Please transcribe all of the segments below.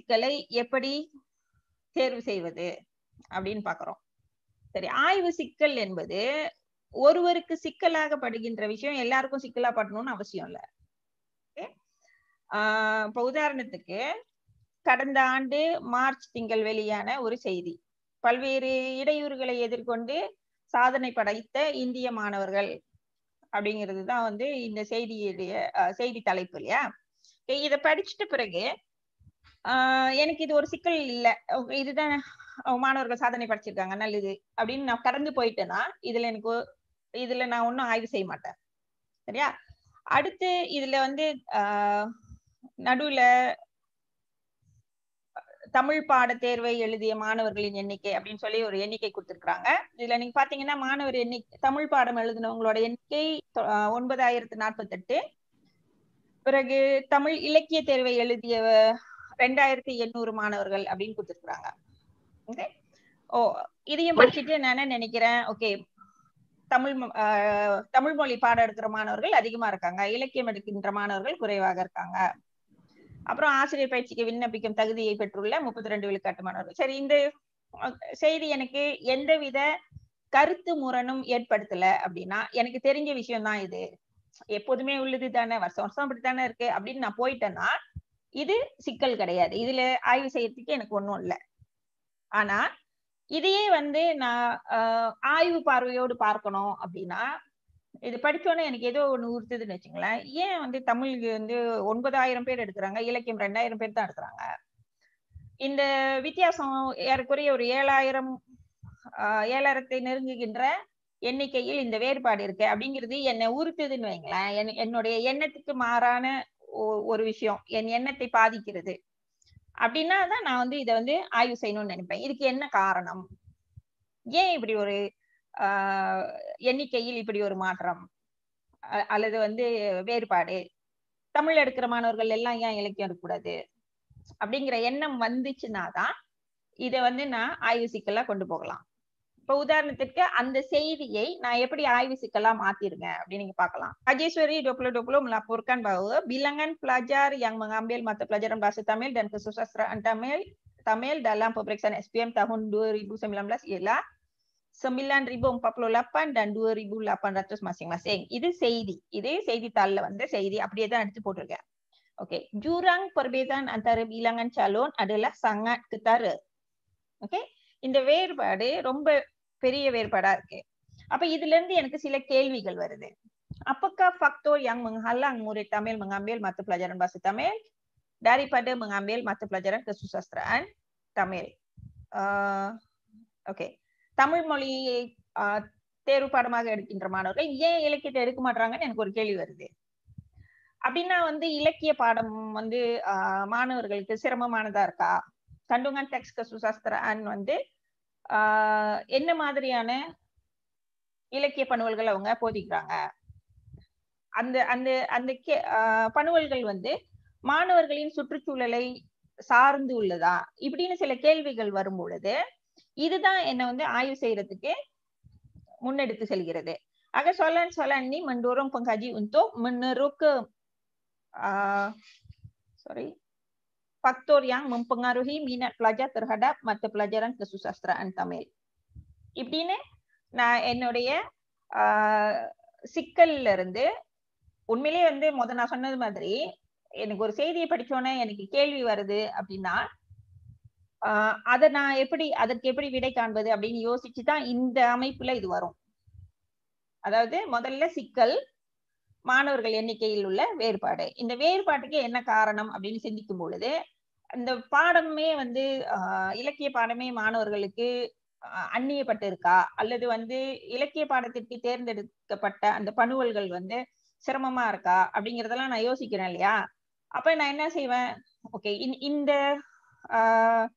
சிக்கலை எப்படி தேர்வு செய்வது அப்படின்னு பாக்குறோம் சரி ஆய்வு சிக்கல் என்பது ஒருவருக்கு சிக்கலாக படுகின்ற விஷயம் எல்லாருக்கும் சிக்கலா படணும்னு அவசியம் இல்ல Okay? ஆஹ் இப்ப உதாரணத்துக்கு கடந்த ஆண்டு மார்ச் திங்கள் வெளியான ஒரு செய்தி பல்வேறு இடையூறுகளை எதிர்கொண்டு சாதனை படைத்த இந்திய மாணவர்கள் அப்படிங்கிறது தான் வந்து இந்த செய்தியுடைய அஹ், செய்தி தலைப்பு இல்லையா Okay, இத படிச்சுட்ட பிறகு ஆஹ் எனக்கு இது ஒரு சிக்கல் இல்ல Okay, இதுதான் அஹ், மாணவர்கள் சாதனை படைச்சிருக்காங்க நல்லது அப்படின்னு நான் கடந்து போயிட்டேன்னா இதுல எனக்கு ஒ- இதுல நான் ஒன்றும் ஆய்வு செய்ய மாட்டேன் சரியா அடுத்து இதுல வந்து ஆஹ் நடுவுல தமிழ் பாட தேர்வை எழுதிய மாணவர்களின் எண்ணிக்கை அப்படின்னு சொல்லி ஒரு எண்ணிக்கை கொடுத்திருக்காங்க இதுல நீங்க பாத்தீங்கன்னா மாணவர் எண்ணிக்கை தமிழ் பாடம் எழுதினவங்களோட எண்ணிக்கை தொ- ஆஹ் ஒன்பதாயிரத்து நாற்பத்தெட்டு பிறகு தமிழ் இலக்கிய தேர்வை எழுதிய ரெண்டாயிரத்தி எண்ணூறு மாணவர்கள் அப்படின்னு கொடுத்திருக்காங்க Okay? ஓ இதையும் படிச்சுட்டு நான் என்ன நினைக்கிறேன் ஓகே தமிழ் ம- ஆஹ் தமிழ் மொழி பாடம் எடுக்கிற மாணவர்கள் அதிகமா இருக்காங்க இலக்கியம் எடுக்கின்ற மாணவர்கள் குறைவாக இருக்காங்க அப்புறம் ஆசிரியர் பயிற்சிக்கு விண்ணப்பிக்கும் தகுதியை பெற்றுள்ள முப்பத்தி ரெண்டு விழுக்காட்டு மாணவர்கள் சரி இந்த அஹ், செய்தி எனக்கு எந்தவித கருத்து முரணும் ஏற்படுத்தல அப்படின்னா எனக்கு தெரிஞ்ச விஷயம் தான் இது எப்போதுமே உள்ளது தானே வருஷம் வருஷம் அப்படித்தானே இருக்கு அப்படின்னு நான் போயிட்டேன்னா இது சிக்கல் கிடையாது இதுல ஆய்வு செய்யறதுக்கு எனக்கு ஒண்ணும் இல்லை ஆனா இதையே வந்து நான் ஆஹ், ஆய்வு பார்வையோடு பார்க்கணும் அப்படின்னா இது படிச்சோன்னே எனக்கு ஏதோ ஒண்ணு உறுத்துதுன்னு வச்சுங்களேன் ஏன் வந்து தமிழுக்கு வந்து ஒன்பதாயிரம் பேர் எடுக்கிறாங்க இலக்கியம் ரெண்டாயிரம் பேர் தான் எடுக்கிறாங்க இந்த வித்தியாசம் ஏறக்குறைய ஒரு ஏழாயிரம் ஆஹ், ஏழாயிரத்தை நெருங்குகின்ற எண்ணிக்கையில் இந்த வேறுபாடு இருக்கு அப்படிங்கிறது என்னை உறுத்துதுன்னு வைங்களேன் என்- என்னுடைய எண்ணத்துக்கு மாறான ஒ- ஒரு விஷயம் என் எண்ணத்தை பாதிக்கிறது அப்படின்னா தான் நான் வந்து இதை வந்து ஆய்வு செய்யணும்னு நினைப்பேன் இதுக்கு என்ன காரணம் ஏன் இப்படி ஒரு ஆஹ் எண்ணிக்கையில் இப்படி ஒரு மாற்றம் அ- அல்லது வந்து வேறுபாடு தமிழ் எடுக்கிற மாணவர்கள் எல்லாம் ஏன் இலக்கியம் எடுக்கக்கூடாது அப்படிங்கிற எண்ணம் வந்துச்சுன்னா தான் இதை வந்து நான் ஆய்வு சிக்கலா கொண்டு போகலாம் இப்ப உதாரணத்துக்கு அந்த செய்தியை நான் எப்படி ஆய்வு சிக்கலா மாத்திருங்க அப்படின்னு நீங்க பார்க்கலாம் Rajeswari 2020 melaporkan bahwa bilangan pelajar yang mengambil mata pelajaran bahasa Tamil dan kesusastraan Tamil Tamil dalam pemeriksaan SPM tahun 2019 ialah 9048 dan 2800 masing-masing. இது செய்தி இது செய்தித்தாள்ல வந்த செய்தி அப்படியே தான் எடுத்து போட்டிருக்கேன் okay jurang perbezaan antara bilangan calon adalah sangat ketara okay இந்த வேறுபாடு ரொம்ப பெரிய வேறுபாடா இருக்கு அப்ப இதுல இருந்து எனக்கு சில கேள்விகள் வருது apakah faktor yang menghalang murid Tamil mengambil mata pelajaran bahasa Tamil daripada mengambil mata pelajaran kesusastraan Tamil uh, okay Tamil மொழியை ஆஹ், தேர்வு பாடமாக எடுக்கின்ற மாணவர்கள் ஏன் இலக்கியத்தை எடுக்க மாட்டாங்கன்னு எனக்கு ஒரு கேள்வி வருது அப்படின்னா வந்து இலக்கிய பாடம் வந்து ஆஹ், மாணவர்களுக்கு சிரமமானதா இருக்கா கண்டுங்கன் டெக்ஸ்ட் கசுசாஸ்திரான் வந்து ஆஹ், என்ன மாதிரியான இலக்கிய பணுவல்கள் அவங்க போதிக்கிறாங்க அந்த அந்த அந்த கே- ஆஹ், பணுவல்கள் வந்து மாணவர்களின் சுற்றுச்சூழலை சார்ந்து உள்ளதா இப்படின்னு சில கேள்விகள் வரும் பொழுது இதுதான் என்ன வந்து ஆய்வு செய்யறதுக்கு முன்னெடுத்து செல்கிறது ஆக soalan soalan ini mendorong pengkaji untuk meneroka uh, sorry faktor yang mempengaruhi minat pelajar terhadap mata pelajaran kesusastraan Tamil இப்படின்னு நான் என்னுடைய ஆஹ், சிக்கல்ல இருந்து உண்மையிலேயே வந்து முத நான் சொன்னது மாதிரி எனக்கு ஒரு செய்தியை படிச்சோன்னே எனக்கு கேள்வி வருது அப்படின்னா ஆஹ் அதை நான் எப்படி அதற்கு எப்படி விடை காண்பது அப்படின்னு யோசிச்சு தான் இந்த அமைப்புல இது வரும் அதாவது முதல்ல சிக்கல் மாணவர்கள் எண்ணிக்கையில் உள்ள வேறுபாடு இந்த வேறுபாட்டுக்கு என்ன காரணம் அப்படின்னு சிந்திக்கும் பொழுது இந்த பாடமே வந்து ஆஹ் இலக்கிய பாடமே மாணவர்களுக்கு ஆஹ் அந்நியப்பட்டு இருக்கா அல்லது வந்து இலக்கிய பாடத்திற்கு தேர்ந்தெடுக்கப்பட்ட அந்த பணுவல்கள் வந்து சிரமமா இருக்கா அப்படிங்கறதெல்லாம் நான் யோசிக்கிறேன் இல்லையா அப்ப நான் என்ன செய்வேன் ஓகே இந்த ஆஹ்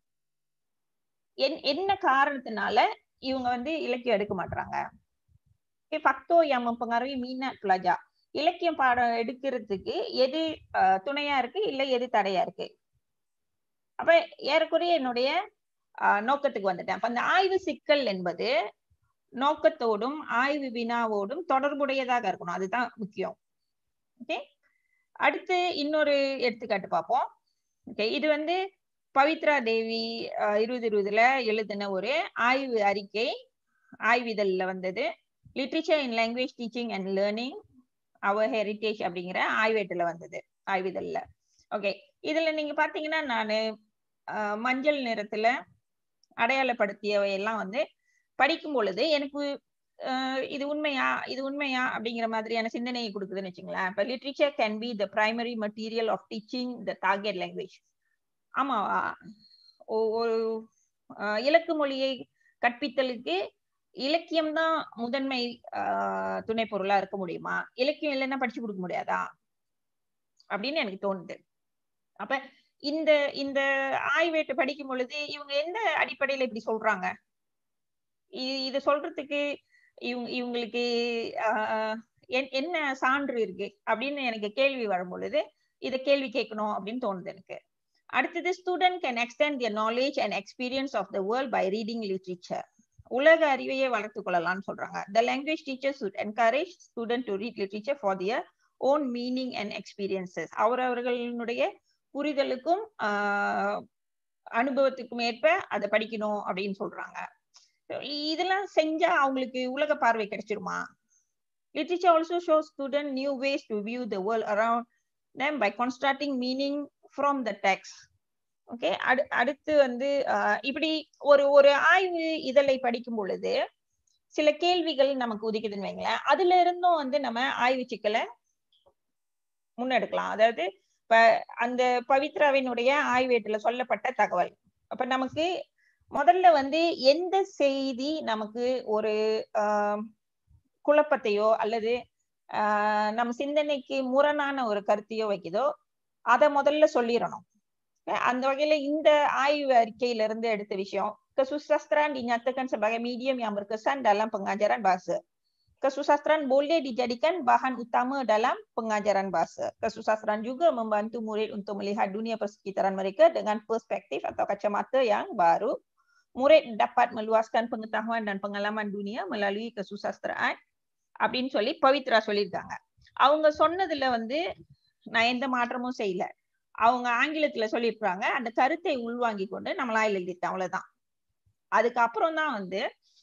என்- என்ன காரணத்தினால இவங்க வந்து இலக்கியம் எடுக்க மாட்டாங்க ஃபக்தோ எம் mempengaruhi minat pelajar இலக்கியம் பாடம் எடுக்கிறதுக்கு எது ஆஹ், துணையா இருக்கு இல்ல எது தடையா இருக்கு அப்ப ஏறக்குறைய என்னுடைய ஆஹ், நோக்கத்துக்கு வந்துட்டேன் அப்ப அந்த ஆய்வு சிக்கல் என்பது நோக்கத்தோடும் ஆய்வு வினாவோடும் தொடர்புடையதாக இருக்கணும் அதுதான் முக்கியம் ஓகே அடுத்து இன்னொரு எடுத்துக்காட்டு பார்ப்போம் ஓகே இது வந்து பவித்ரா தேவி அஹ், இருபது இருபதுல எழுதின ஒரு ஆய்வு அறிக்கை ஆய்விதழ்ல வந்தது literature in language teaching and learning our heritage அப்படிங்கிற ஆய்வேட்டுல வந்தது ஆய்விதழ்ல ஓகே இதுல நீங்க பாத்தீங்கன்னா நானு அஹ், மஞ்சள் நிறத்துல அடையாளப்படுத்தியவை எல்லாம் வந்து படிக்கும் பொழுது எனக்கு அஹ், இது உண்மையா இது உண்மையா அப்படிங்கிற மாதிரியான சிந்தனையை கொடுக்குதுன்னு வச்சுங்களேன் இப்ப literature can be the primary material of teaching the target language ஆமா ஒ- ஒரு அஹ், இலக்கு மொழியை கற்பித்தலுக்கு இலக்கியம் தான் முதன்மை ஆஹ், துணை பொருளா இருக்க முடியுமா இலக்கியம் இல்லைன்னா படிச்சு கொடுக்க முடியாதா அப்படின்னு எனக்கு தோணுது அப்ப இந்த இந்த ஆய்வேட்டு படிக்கும் பொழுது இவங்க எந்த அடிப்படையில இப்படி சொல்றாங்க இ- இது சொல்றதுக்கு இவங்க இவங்களுக்கு ஆஹ், என்- என்ன சான்று இருக்கு அப்படின்னு எனக்கு கேள்வி வரும் பொழுது இதை கேள்வி கேட்கணும் அப்படின்னு தோணுது எனக்கு அடுத்தது student can extend their knowledge and experience of the world by reading literature உலக அறிவையே வளர்த்துக் கொள்ளலாம்னு சொல்றாங்க the language teacher should encourage student to read literature for their own meaning and experiences அவரவர்களுடைய புரிதலுக்கும் ஆஹ், அனுபவத்துக்கும் ஏற்ப அதை படிக்கணும் அப்படின்னு சொல்றாங்க இதெல்லாம் செஞ்சா அவங்களுக்கு உலக பார்வை கிடைச்சிருமா literature also show student new ways to view the world around them by constructing meaning from the text okay அடு அடுத்து வந்து ஆஹ், இப்படி ஒரு ஒரு ஆய்வு இதழை படிக்கும் பொழுது சில கேள்விகள் நமக்கு உதிக்குதுன்னு வைங்களேன் அதுல இருந்தும் வந்து நம்ம ஆய்வு சிக்கலை முன்னெடுக்கலாம் அதாவது இப்ப அந்த பவித்ராவினுடைய ஆய்வேட்டுல சொல்லப்பட்ட தகவல் அப்ப நமக்கு முதல்ல வந்து எந்த செய்தி நமக்கு ஒரு ஆஹ், குழப்பத்தையோ அல்லது ஆஹ், நம்ம சிந்தனைக்கு முரணான ஒரு கருத்தையோ வைக்குதோ அதை முதல்ல சொல்லிடணும் அந்த வகையில இந்த ஆய்வு அறிக்கையில இருந்து எடுத்த விஷயம் kesusastraan dinyatakan sebagai medium yang berkesan dalam pengajaran bahasa. Kesusastraan boleh dijadikan bahan utama dalam pengajaran bahasa. Kesusastraan juga membantu murid untuk melihat dunia persekitaran mereka dengan perspektif atau kacamata yang baru. Murid dapat meluaskan pengetahuan dan pengalaman dunia melalui kesusastraan அப்படின்னு சொல்லி பவித்ரா சொல்லியிருக்காங்க அவங்க சொன்னதுல வந்து நான் எந்த மாற்றமும் செய்யல அவங்க ஆங்கிலத்துல சொல்லியிருக்காங்க அந்த கருத்தை உள்வாங்கி கொண்டு நம்மளா எழுதிட்டேன் அவ்வளவுதான் அதுக்கப்புறம் தான் வந்து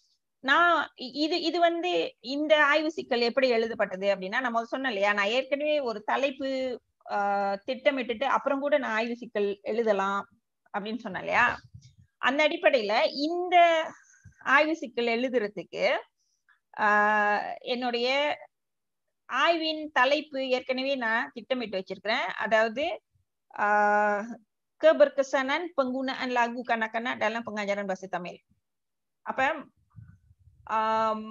நான் இ- இது இது வந்து இந்த ஆய்வு சிக்கல் எப்படி எழுதப்பட்டது அப்படின்னா நம்ம சொன்னோம் இல்லையா நான் ஏற்கனவே ஒரு தலைப்பு ஆஹ், திட்டமிட்டுட்டு அப்புறம் கூட நான் ஆய்வு சிக்கல் எழுதலாம் அப்படின்னு சொன்னேன் இல்லையா அந்த அடிப்படையில இந்த ஆய்வு சிக்கல் எழுதுறதுக்கு ஆஹ், என்னுடைய ஆய்வின் தலைப்பு ஏற்கனவே நான் திட்டமிட்டு வச்சிருக்கிறேன் அதாவது ஆஹ், keberkesanan penggunaan lagu kanak-kanak dalam pengajaran bahasa Tamil. அப்ப ஆம்,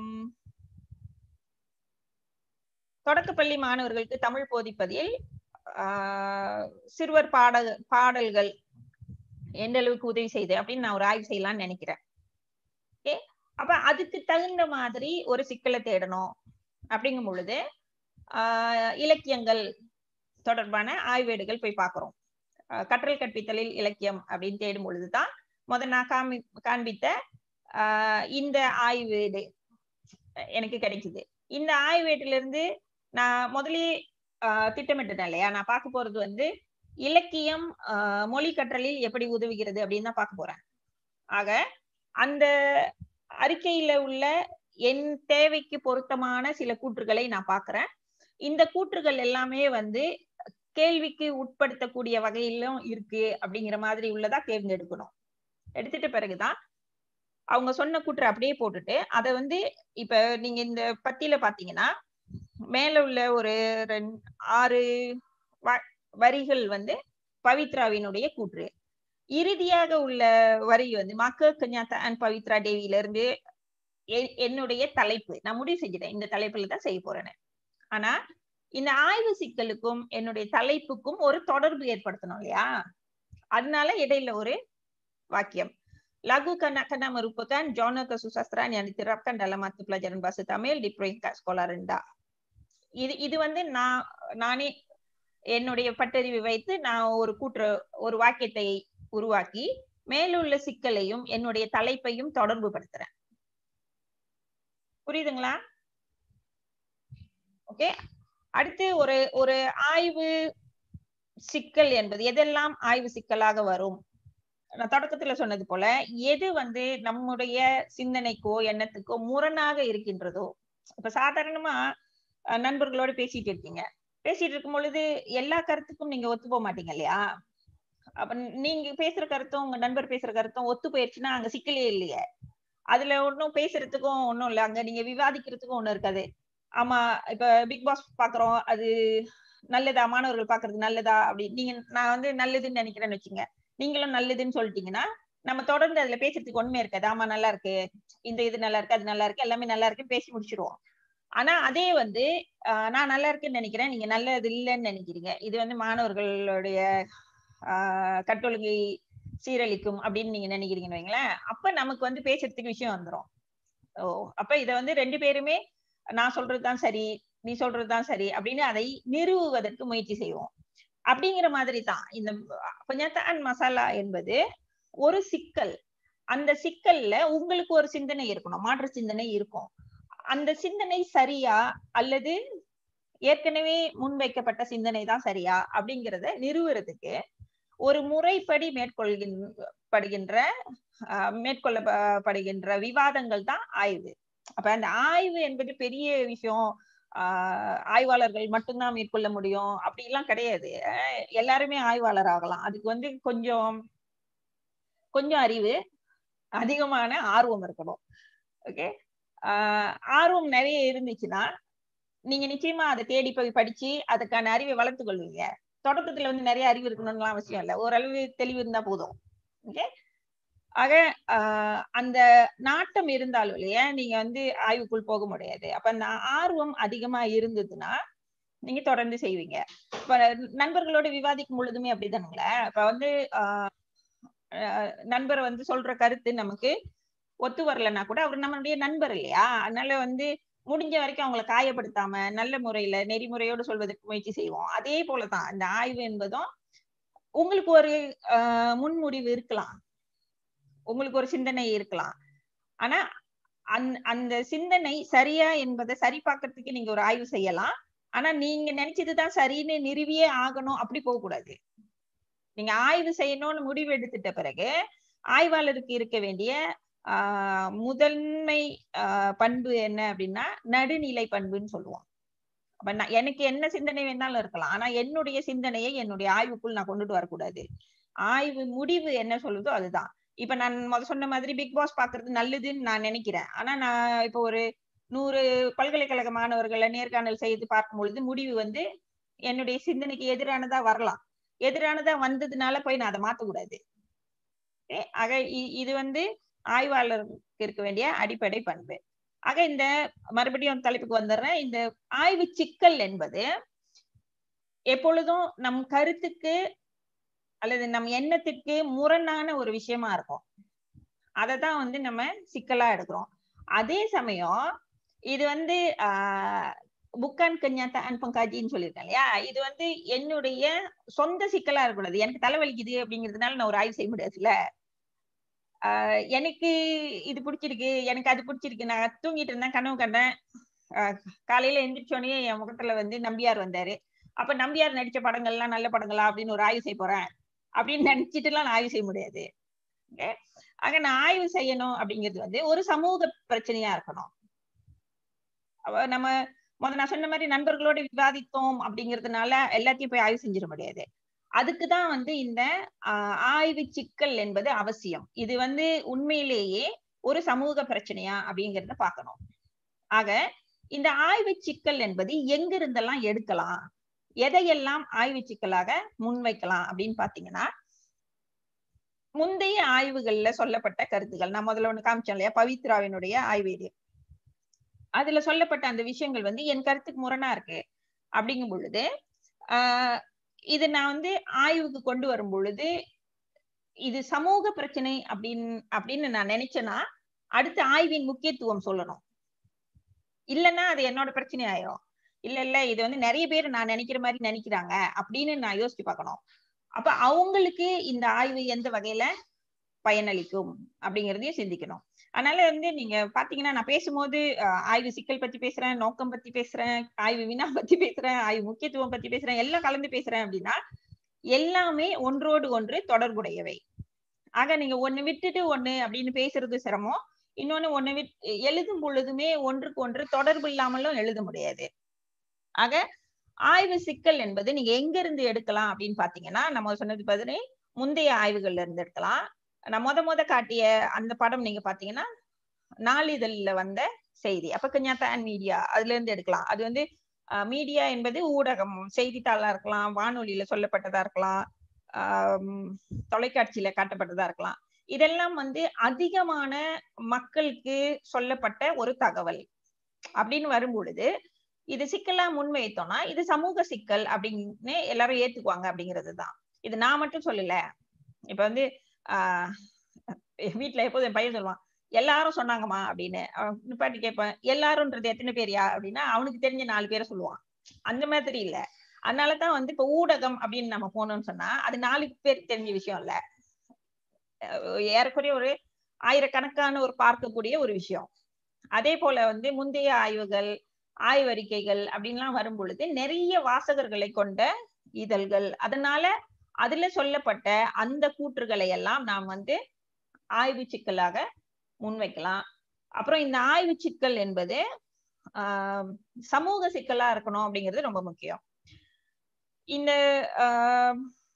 தொடக்கப்பள்ளி மாணவர்களுக்கு தமிழ் போதிப்பதில் ஆஹ், சிறுவர் பாட பாடல்கள் எந்த அளவுக்கு உதவி செய்யுது அப்படின்னு நான் ஒரு ஆய்வு செய்யலாம்னு நினைக்கிறேன் ஓகே அப்ப அதுக்கு தகுந்த மாதிரி ஒரு சிக்கலை தேடணும் அப்படிங்கும் பொழுது ஆஹ், இலக்கியங்கள் தொடர்பான ஆய்வேடுகள் போய் பார்க்கிறோம் அஹ் கற்றல் கற்பித்தலில் இலக்கியம் அப்படின்னு தேடும் பொழுதுதான் முத நான் காமி காண்பித்த ஆஹ் இந்த ஆய்வேடு எனக்கு கிடைக்குது இந்த ஆய்வேட்டுல இருந்து நான் முதலே ஆஹ் திட்டமிட்டேன் இல்லையா நான் பார்க்க போறது வந்து இலக்கியம் ஆஹ் மொழி கற்றலில் எப்படி உதவுகிறது அப்படின்னு தான் பார்க்க போறேன் ஆக அந்த அறிக்கையில உள்ள என் தேவைக்கு பொருத்தமான சில கூற்றுகளை நான் பார்க்கிறேன் இந்த கூற்றுகள் எல்லாமே வந்து கேள்விக்கு உட்படுத்தக்கூடிய வகையிலும் இருக்கு அப்படிங்கிற மாதிரி உள்ளதா தேர்ந்தெடுக்கணும் எடுத்துட்ட பிறகுதான் அவங்க சொன்ன கூற்று அப்படியே போட்டுட்டு அதை வந்து இப்ப நீங்க இந்த பத்தியில பாத்தீங்கன்னா மேல உள்ள ஒரு ரெண்- ஆறு வ- வரிகள் வந்து பவித்ராவினுடைய கூற்று இறுதியாக உள்ள வரி வந்து மக்க கன்யாத்தான் பவித்ரா தேவியில இருந்து எ- என்னுடைய தலைப்பு நான் முடிவு செஞ்சுட்டேன் இந்த தலைப்புல தான் செய்ய போறேன்னு ஆனா இந்த ஆய்வு சிக்கலுக்கும் என்னுடைய தலைப்புக்கும் ஒரு தொடர்பு ஏற்படுத்தணும் இல்லையா அதனால இடையில ஒரு வாக்கியம் lagu kanak-kanak merupakan genre kesusastraan yang diterapkan dalam mata pelajaran bahasa Tamil di peringkat sekolah rendah. இது இது வந்து நான் நானே என்னுடைய பட்டறிவை வைத்து நான் ஒரு கூற்று ஒரு வாக்கியத்தை உருவாக்கி மேலுள்ள சிக்கலையும் என்னுடைய தலைப்பையும் தொடர்பு படுத்துறேன் புரியுதுங்களா ஓகே அடுத்து ஒரு ஒரு ஆய்வு சிக்கல் என்பது எதெல்லாம் ஆய்வு சிக்கலாக வரும் நான் தொடக்கத்துல சொன்னது போல எது வந்து நம்முடைய சிந்தனைக்கோ எண்ணத்துக்கோ முரணாக இருக்கின்றதோ இப்ப சாதாரணமா அஹ், நண்பர்களோட பேசிட்டு இருக்கீங்க பேசிட்டு இருக்கும் பொழுது எல்லா கருத்துக்கும் நீங்க ஒத்து போக மாட்டீங்க இல்லையா அப்ப நீங்க பேசுற கருத்தும் உங்க நண்பர் பேசுற கருத்தும் ஒத்து போயிடுச்சுன்னா அங்க சிக்கலே இல்லையே அதுல ஒன்னும் பேசுறதுக்கும் ஒண்ணும் இல்ல அங்க நீங்க விவாதிக்கிறதுக்கும் ஒண்ணும் இருக்காது ஆமா இப்ப பிக் பாஸ் பாக்குறோம் அது நல்லதா மாணவர்கள் பாக்குறது நல்லதா அப்படி நீங்க நான் வந்து நல்லதுன்னு நினைக்கிறேன்னு வச்சுங்க நீங்களும் நல்லதுன்னு சொல்லிட்டீங்கன்னா நம்ம தொடர்ந்து அதுல பேசுறதுக்கு ஒண்ணுமே இருக்காது ஆமா நல்லா இருக்கு இந்த இது நல்லா இருக்கு அது நல்லா இருக்கு எல்லாமே நல்லா இருக்கு பேசி முடிச்சிருவோம் ஆனா அதே வந்து ஆஹ் நான் நல்லா இருக்குன்னு நினைக்கிறேன் நீங்க நல்லது இல்லைன்னு நினைக்கிறீங்க இது வந்து மாணவர்களுடைய ஆஹ் கட்டொழுங்கை சீரழிக்கும் அப்படின்னு நீங்க நினைக்கிறீங்கன்னு வைங்களேன் அப்ப நமக்கு வந்து பேசுறதுக்கு விஷயம் வந்துரும் ஓ அப்ப இத வந்து ரெண்டு பேருமே நான் சொல்றதுதான் சரி நீ சொல்றதுதான் சரி அப்படின்னு அதை நிறுவுவதற்கு முயற்சி செய்வோம் அப்படிங்கிற மாதிரி தான் இந்த பஞ்சாத்தான் மசாலா என்பது ஒரு சிக்கல் அந்த சிக்கல்ல உங்களுக்கு ஒரு சிந்தனை இருக்கணும் மாற்று சிந்தனை இருக்கும் அந்த சிந்தனை சரியா அல்லது ஏற்கனவே முன்வைக்கப்பட்ட சிந்தனை தான் சரியா அப்படிங்கிறத நிறுவுறதுக்கு ஒரு முறைப்படி மேற்கொள்கின்ற ஆஹ் மேற்கொள்ளப்படுகின்ற விவாதங்கள் தான் ஆய்வு அப்ப அந்த ஆய்வு என்பது பெரிய விஷயம் ஆஹ் ஆய்வாளர்கள் மட்டும்தான் மேற்கொள்ள முடியும் அப்படி எல்லாம் கிடையாது அஹ் எல்லாருமே ஆய்வாளர் ஆகலாம் அதுக்கு வந்து கொஞ்சம் கொஞ்சம் அறிவு அதிகமான ஆர்வம் இருக்கணும் ஓகே ஆஹ் ஆர்வம் நிறைய இருந்துச்சுன்னா நீங்க நிச்சயமா அதை தேடி போய் படிச்சு அதுக்கான அறிவை வளர்த்து கொள்வீங்க தொடக்கத்துல வந்து நிறைய அறிவு இருக்கணும்லாம் அவசியம் இல்லை ஓரளவு தெளிவு இருந்தா போதும் ஓகே ஆக ஆஹ் அந்த நாட்டம் இருந்தாலும் இல்லையா நீங்க வந்து ஆய்வுக்குள் போக முடியாது அப்ப அந்த ஆர்வம் அதிகமா இருந்ததுன்னா நீங்க தொடர்ந்து செய்வீங்க இப்ப நண்பர்களோட விவாதிக்கும் பொழுதுமே அப்படிதானுங்களே இப்ப வந்து ஆஹ் நண்பர் வந்து சொல்ற கருத்து நமக்கு ஒத்து வரலன்னா கூட அவர் நம்மளுடைய நண்பர் இல்லையா அதனால வந்து முடிஞ்ச வரைக்கும் அவங்களை காயப்படுத்தாம நல்ல முறையில நெறிமுறையோடு சொல்வதற்கு முயற்சி செய்வோம் அதே போலதான் இந்த ஆய்வு என்பதும் உங்களுக்கு ஒரு ஆஹ் முன்முடிவு இருக்கலாம் உங்களுக்கு ஒரு சிந்தனை இருக்கலாம் ஆனா அந் அந்த சிந்தனை சரியா என்பதை சரி பார்க்கறதுக்கு நீங்க ஒரு ஆய்வு செய்யலாம் ஆனா நீங்க நினைச்சதுதான் சரின்னு நிறுவியே ஆகணும் அப்படி போக கூடாது நீங்க ஆய்வு செய்யணும்னு முடிவு எடுத்துட்ட பிறகு ஆய்வாளருக்கு இருக்க வேண்டிய ஆஹ் முதன்மை ஆஹ் பண்பு என்ன அப்படின்னா நடுநிலை பண்புன்னு சொல்லுவோம் அப்ப நான் எனக்கு என்ன சிந்தனை வேணாலும் இருக்கலாம் ஆனா என்னுடைய சிந்தனையை என்னுடைய ஆய்வுக்குள் நான் கொண்டுட்டு வரக்கூடாது ஆய்வு முடிவு என்ன சொல்லுதோ அதுதான் இப்ப நான் முத சொன்ன மாதிரி பிக் பாஸ் பாக்குறது நல்லதுன்னு நான் நினைக்கிறேன் ஆனா நான் இப்ப ஒரு நூறு பல்கலைக்கழக மாணவர்களை நேர்காணல் செய்து பார்க்கும் பொழுது முடிவு வந்து என்னுடைய சிந்தனைக்கு எதிரானதா வரலாம் எதிரானதா வந்ததுனால போய் நான் அதை மாத்தக்கூடாது ஆக இது வந்து ஆய்வாளருக்கு இருக்க வேண்டிய அடிப்படை பண்பு ஆக இந்த மறுபடியும் தலைப்புக்கு வந்துடுறேன் இந்த ஆய்வு சிக்கல் என்பது எப்பொழுதும் நம் கருத்துக்கு அல்லது நம் எண்ணத்துக்கு முரணான ஒரு விஷயமா இருக்கும் அததான் வந்து நம்ம சிக்கலா எடுக்கிறோம் அதே சமயம் இது வந்து ஆஹ் புக்கான் கன்யாத்தான் பங்காஜின்னு சொல்லியிருக்கேன் இல்லையா இது வந்து என்னுடைய சொந்த சிக்கலா இருக்கக்கூடாது எனக்கு தலைவலிக்குது அப்படிங்கிறதுனால நான் ஒரு ஆய்வு செய்ய முடியாதுல்ல ஆஹ் எனக்கு இது பிடிச்சிருக்கு எனக்கு அது பிடிச்சிருக்கு நான் தூங்கிட்டு இருந்தேன் கனவு கண்டேன் காலையில எந்திரிச்சோடனே என் முகத்துல வந்து நம்பியார் வந்தாரு அப்ப நம்பியார் நடிச்ச படங்கள்லாம் நல்ல படங்களா அப்படின்னு ஒரு ஆய்வு செய்ய போறேன் அப்படின்னு நினைச்சிட்டு எல்லாம் நான் ஆய்வு செய்ய முடியாது ஆக நான் ஆய்வு செய்யணும் அப்படிங்கிறது வந்து ஒரு சமூக பிரச்சனையா இருக்கணும் நம்ம முத நான் சொன்ன மாதிரி நண்பர்களோட விவாதித்தோம் அப்படிங்கிறதுனால எல்லாத்தையும் போய் ஆய்வு செஞ்சிட முடியாது அதுக்குதான் வந்து இந்த ஆய்வு சிக்கல் என்பது அவசியம் இது வந்து உண்மையிலேயே ஒரு சமூக பிரச்சனையா அப்படிங்கறத பார்க்கணும் ஆக இந்த ஆய்வு சிக்கல் என்பது எங்க இருந்தெல்லாம் எடுக்கலாம் எதையெல்லாம் ஆய்வு சிக்கலாக முன்வைக்கலாம் அப்படின்னு பாத்தீங்கன்னா முந்தைய ஆய்வுகள்ல சொல்லப்பட்ட கருத்துக்கள் நான் முதல்ல ஒண்ணு காமிச்சேன் இல்லையா பவித்ராவினுடைய ஆய்வு இது அதுல சொல்லப்பட்ட அந்த விஷயங்கள் வந்து என் கருத்துக்கு முரணா இருக்கு அப்படிங்கும் பொழுது ஆஹ் இது நான் வந்து ஆய்வுக்கு கொண்டு வரும் பொழுது இது சமூக பிரச்சனை அப்படின்னு அப்படின்னு நான் நினைச்சேன்னா அடுத்த ஆய்வின் முக்கியத்துவம் சொல்லணும் இல்லைன்னா அது என்னோட பிரச்சனை ஆயிரும் இல்ல இல்ல இது வந்து நிறைய பேர் நான் நினைக்கிற மாதிரி நினைக்கிறாங்க அப்படின்னு நான் யோசிச்சு பார்க்கணும் அப்ப அவங்களுக்கு இந்த ஆய்வு எந்த வகையில பயனளிக்கும் அப்படிங்கறதையும் சிந்திக்கணும் அதனால வந்து நீங்க பாத்தீங்கன்னா நான் பேசும்போது ஆய்வு சிக்கல் பத்தி பேசுறேன் நோக்கம் பத்தி பேசுறேன் ஆய்வு வினா பத்தி பேசுறேன் ஆய்வு முக்கியத்துவம் பத்தி பேசுறேன் எல்லாம் கலந்து பேசுறேன் அப்படின்னா எல்லாமே ஒன்றோடு ஒன்று தொடர்புடையவை ஆக நீங்க ஒண்ணு விட்டுட்டு ஒண்ணு அப்படின்னு பேசுறது சிரமம் இன்னொன்னு ஒண்ணு விட் எழுதும் பொழுதுமே ஒன்றுக்கு ஒன்று தொடர்பு இல்லாமலும் எழுத முடியாது ஆக ஆய்வு சிக்கல் என்பது நீங்க எங்க இருந்து எடுக்கலாம் அப்படின்னு பாத்தீங்கன்னா நம்ம சொன்னது பதினே முந்தைய ஆய்வுகள்ல இருந்து எடுக்கலாம் நான் முத முத காட்டிய அந்த படம் நீங்க பாத்தீங்கன்னா நாளிதழ்ல வந்த செய்தி அப்ப கன்யாத்தான் மீடியா அதுல இருந்து எடுக்கலாம் அது வந்து மீடியா என்பது ஊடகம் செய்தித்தாளா இருக்கலாம் வானொலியில சொல்லப்பட்டதா இருக்கலாம் ஆஹ் தொலைக்காட்சியில காட்டப்பட்டதா இருக்கலாம் இதெல்லாம் வந்து அதிகமான மக்களுக்கு சொல்லப்பட்ட ஒரு தகவல் அப்படின்னு வரும் பொழுது இது சிக்கலா முன்வைத்தோம்னா இது சமூக சிக்கல் அப்படின்னு எல்லாரும் ஏத்துக்குவாங்க அப்படிங்கிறது தான் இது நான் மட்டும் சொல்லல இப்ப வந்து ஆஹ் வீட்டுல எப்போதும் என் பையன் சொல்லுவான் எல்லாரும் சொன்னாங்கம்மா அப்படின்னு அவன் நிப்பாட்டி கேட்பேன் எல்லாரும்ன்றது எத்தனை பேரியா அப்படின்னா அவனுக்கு தெரிஞ்ச நாலு பேரை சொல்லுவான் அந்த மாதிரி இல்ல அதனாலதான் வந்து இப்ப ஊடகம் அப்படின்னு நம்ம போனோம்னு சொன்னா அது நாலு பேருக்கு தெரிஞ்ச விஷயம் இல்ல ஏறக்குறைய ஒரு ஆயிரக்கணக்கான ஒரு பார்க்கக்கூடிய ஒரு விஷயம் அதே போல வந்து முந்தைய ஆய்வுகள் ஆய்வறிக்கைகள் அப்படின்லாம் வரும் பொழுது நிறைய வாசகர்களை கொண்ட இதழ்கள் அதனால அதுல சொல்லப்பட்ட அந்த கூற்றுகளை எல்லாம் நாம் வந்து ஆய்வு சிக்கலாக முன்வைக்கலாம் அப்புறம் இந்த ஆய்வு சிக்கல் என்பது ஆஹ் சமூக சிக்கலா இருக்கணும் அப்படிங்கிறது ரொம்ப முக்கியம் இந்த ஆஹ்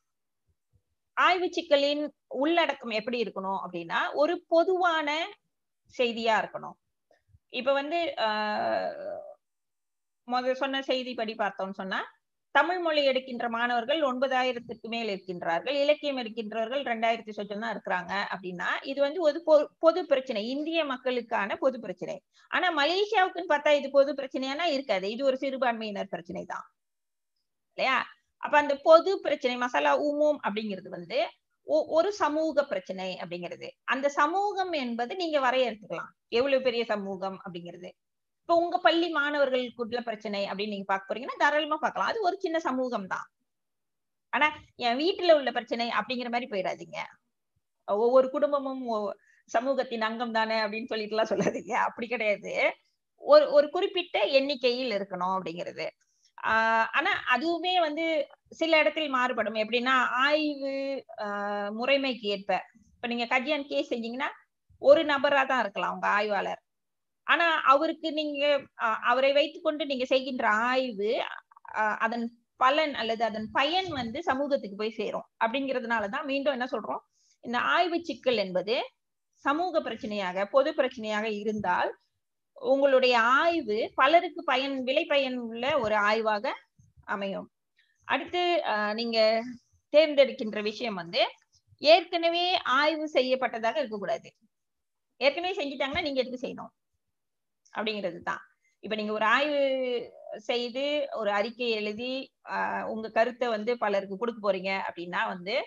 ஆய்வு சிக்கலின் உள்ளடக்கம் எப்படி இருக்கணும் அப்படின்னா ஒரு பொதுவான செய்தியா இருக்கணும் இப்ப வந்து ஆஹ் முதல் சொன்ன செய்தி படி பார்த்தோம்னு சொன்னா தமிழ் மொழி எடுக்கின்ற மாணவர்கள் ஒன்பதாயிரத்துக்கு மேல் இருக்கின்றார்கள் இலக்கியம் இருக்கின்றவர்கள் ரெண்டாயிரத்தி சொச்சம் தான் இருக்கிறாங்க அப்படின்னா இது வந்து ஒரு பொது பிரச்சனை இந்திய மக்களுக்கான பொது பிரச்சனை ஆனா மலேசியாவுக்குன்னு பார்த்தா இது பொது பிரச்சனையானா இருக்காது இது ஒரு சிறுபான்மையினர் பிரச்சனை தான் இல்லையா அப்ப அந்த பொது பிரச்சனை மசாலா உமூம் அப்படிங்கிறது வந்து ஒரு சமூக பிரச்சனை அப்படிங்கிறது அந்த சமூகம் என்பது நீங்க வரையறுத்துக்கலாம் எவ்வளவு பெரிய சமூகம் அப்படிங்கிறது இப்ப உங்க பள்ளி மாணவர்களுக்குள்ள பிரச்சனை அப்படின்னு நீங்க பாக்க போறீங்கன்னா தாராளமா பார்க்கலாம் அது ஒரு சின்ன சமூகம் தான் ஆனா என் வீட்டுல உள்ள பிரச்சனை அப்படிங்கிற மாதிரி போயிடாதீங்க ஒவ்வொரு குடும்பமும் சமூகத்தின் அங்கம் தானே அப்படின்னு சொல்லிட்டு எல்லாம் சொல்லாதீங்க அப்படி கிடையாது ஒரு ஒரு குறிப்பிட்ட எண்ணிக்கையில் இருக்கணும் அப்படிங்கிறது ஆஹ் ஆனா அதுவுமே வந்து சில இடத்தில் மாறுபடும் எப்படின்னா ஆய்வு ஆஹ் முறைமைக்கு ஏற்ப இப்ப நீங்க கஜியான் கேஸ் செஞ்சீங்கன்னா ஒரு நபரா தான் இருக்கலாம் உங்க ஆய்வாளர் ஆனா அவருக்கு நீங்க அவரை வைத்துக்கொண்டு நீங்க செய்கின்ற ஆய்வு அதன் பலன் அல்லது அதன் பயன் வந்து சமூகத்துக்கு போய் சேரும் அப்படிங்கிறதுனாலதான் மீண்டும் என்ன சொல்றோம் இந்த ஆய்வு சிக்கல் என்பது சமூக பிரச்சனையாக பொது பிரச்சனையாக இருந்தால் உங்களுடைய ஆய்வு பலருக்கு பயன் விலை பயன் உள்ள ஒரு ஆய்வாக அமையும் அடுத்து நீங்க தேர்ந்தெடுக்கின்ற விஷயம் வந்து ஏற்கனவே ஆய்வு செய்யப்பட்டதாக இருக்கக்கூடாது ஏற்கனவே செஞ்சுட்டாங்கன்னா நீங்க எதுக்கு செய்யணும் அப்படிங்கிறது தான் இப்ப நீங்க ஒரு ஆய்வு செய்து ஒரு அறிக்கை எழுதி உங்க கருத்தை வந்து பலருக்கு கொடுக்க போறீங்க அப்படின்னா வந்து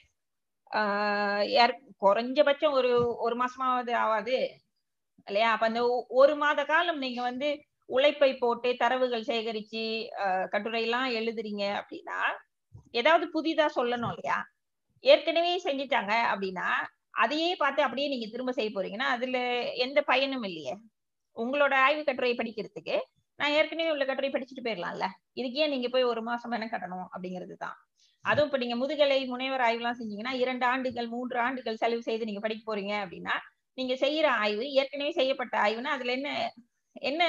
ஆஹ் குறைஞ்சபட்சம் ஒரு ஒரு மாசமாவது ஆகாது இல்லையா அப்ப அந்த ஒரு மாத காலம் நீங்க வந்து உழைப்பை போட்டு தரவுகள் சேகரிச்சு கட்டுரை எல்லாம் எழுதுறீங்க அப்படின்னா ஏதாவது புதிதா சொல்லணும் இல்லையா ஏற்கனவே செஞ்சுட்டாங்க அப்படின்னா அதையே பார்த்து அப்படியே நீங்க திரும்ப செய்ய போறீங்கன்னா அதுல எந்த பயனும் இல்லையே உங்களோட ஆய்வு கட்டுரையை படிக்கிறதுக்கு நான் ஏற்கனவே உள்ள கட்டுரை படிச்சுட்டு போயிடலாம்ல இதுக்கு ஏன் நீங்க போய் ஒரு மாசம் என்ன கட்டணும் அப்படிங்கிறது தான் அதுவும் இப்ப நீங்க முதுகலை முனைவர் ஆய்வுலாம் செஞ்சீங்கன்னா இரண்டு ஆண்டுகள் மூன்று ஆண்டுகள் செலவு செய்து நீங்க படிக்க போறீங்க அப்படின்னா நீங்க செய்யற ஆய்வு ஏற்கனவே செய்யப்பட்ட ஆய்வுனா அதுல என்ன என்ன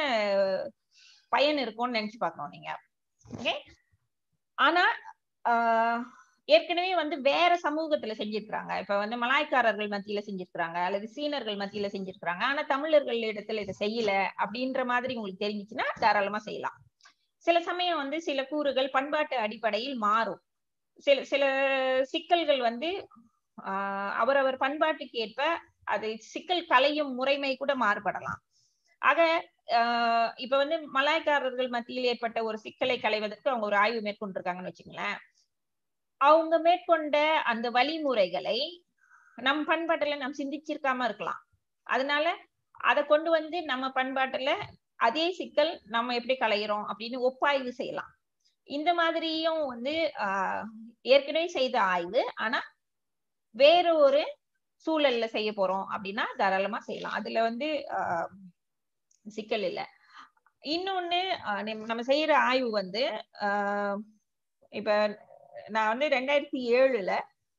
பயன் இருக்கும்னு நினைச்சு பார்க்கணும் நீங்க ஓகே ஆனா ஆஹ் ஏற்கனவே வந்து வேற சமூகத்துல செஞ்சிருக்கிறாங்க இப்ப வந்து மலாய்க்காரர்கள் மத்தியில செஞ்சிருக்கிறாங்க அல்லது சீனர்கள் மத்தியில செஞ்சிருக்கிறாங்க ஆனா தமிழர்கள் இடத்துல இதை செய்யல அப்படின்ற மாதிரி உங்களுக்கு தெரிஞ்சுச்சுன்னா தாராளமா செய்யலாம் சில சமயம் வந்து சில கூறுகள் பண்பாட்டு அடிப்படையில் மாறும் சில சில சிக்கல்கள் வந்து ஆஹ் அவரவர் பண்பாட்டுக்கு ஏற்ப அது சிக்கல் கலையும் முறைமை கூட மாறுபடலாம் ஆக ஆஹ் இப்ப வந்து மலாய்க்காரர்கள் மத்தியில் ஏற்பட்ட ஒரு சிக்கலை களைவதற்கு அவங்க ஒரு ஆய்வு மேற்கொண்டிருக்காங்கன்னு வச்சுங்களேன் அவங்க மேற்கொண்ட அந்த வழிமுறைகளை நம் பண்பாட்டுல நாம் சிந்திச்சிருக்காம இருக்கலாம் அதனால அதை கொண்டு வந்து நம்ம பண்பாட்டுல அதே சிக்கல் நம்ம எப்படி களையிறோம் அப்படின்னு ஒப்பாய்வு செய்யலாம் இந்த மாதிரியும் வந்து ஆஹ் ஏற்கனவே செய்த ஆய்வு ஆனா வேற ஒரு சூழல்ல செய்ய போறோம் அப்படின்னா தாராளமா செய்யலாம் அதுல வந்து ஆஹ் சிக்கல் இல்லை இன்னொன்னு நம்ம செய்யற ஆய்வு வந்து ஆஹ் இப்ப நான் வந்து ரெண்டாயிரத்தி ஏழுல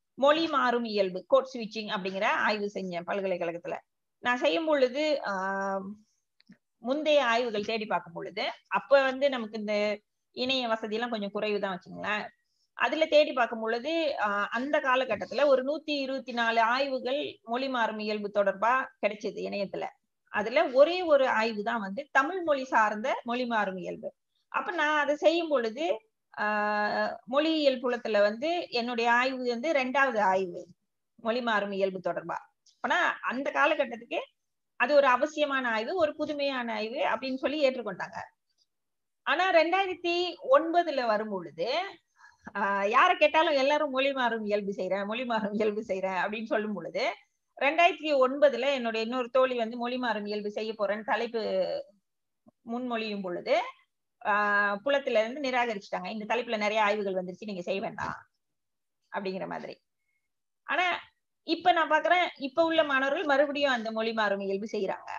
மொழி மாறும் இயல்பு கோட் ஸ்விட்சிங் அப்படிங்கிற ஆய்வு செஞ்சேன் பல்கலைக்கழகத்துல நான் செய்யும் பொழுது ஆஹ் முந்தைய ஆய்வுகள் தேடி பார்க்கும் பொழுது அப்ப வந்து நமக்கு இந்த இணைய வசதி எல்லாம் கொஞ்சம் குறைவுதான் வச்சுங்களேன் அதுல தேடி பார்க்கும் பொழுது ஆஹ் அந்த காலகட்டத்துல ஒரு நூத்தி இருபத்தி நாலு ஆய்வுகள் மொழி மாறும் இயல்பு தொடர்பா கிடைச்சது இணையத்துல அதுல ஒரே ஒரு ஆய்வு தான் வந்து தமிழ் மொழி சார்ந்த மொழி மாறும் இயல்பு அப்ப நான் அதை செய்யும் பொழுது ஆஹ் மொழியியல் புலத்துல வந்து என்னுடைய ஆய்வு வந்து ரெண்டாவது ஆய்வு மொழி மாறும் இயல்பு தொடர்பா ஆனா அந்த காலகட்டத்துக்கு அது ஒரு அவசியமான ஆய்வு ஒரு புதுமையான ஆய்வு அப்படின்னு சொல்லி ஏற்றுக்கொண்டாங்க ஆனா ரெண்டாயிரத்தி ஒன்பதுல வரும் பொழுது ஆஹ் யார கேட்டாலும் எல்லாரும் மொழி மாறும் இயல்பு செய்யறேன் மொழி மாறும் இயல்பு செய்யறேன் அப்படின்னு சொல்லும் பொழுது ரெண்டாயிரத்தி ஒன்பதுல என்னுடைய இன்னொரு தோழி வந்து மொழி மாறும் இயல்பு செய்ய போறேன்னு தலைப்பு முன்மொழியும் பொழுது ஆஹ் புலத்துல இருந்து நிராகரிச்சுட்டாங்க இந்த தலைப்புல நிறைய ஆய்வுகள் வந்துருச்சு நீங்க செய்ய வேண்டாம் அப்படிங்கிற மாதிரி ஆனா இப்ப நான் பாக்குறேன் இப்ப உள்ள மாணவர்கள் மறுபடியும் அந்த மொழி மாறும் இயல்பு செய்யறாங்க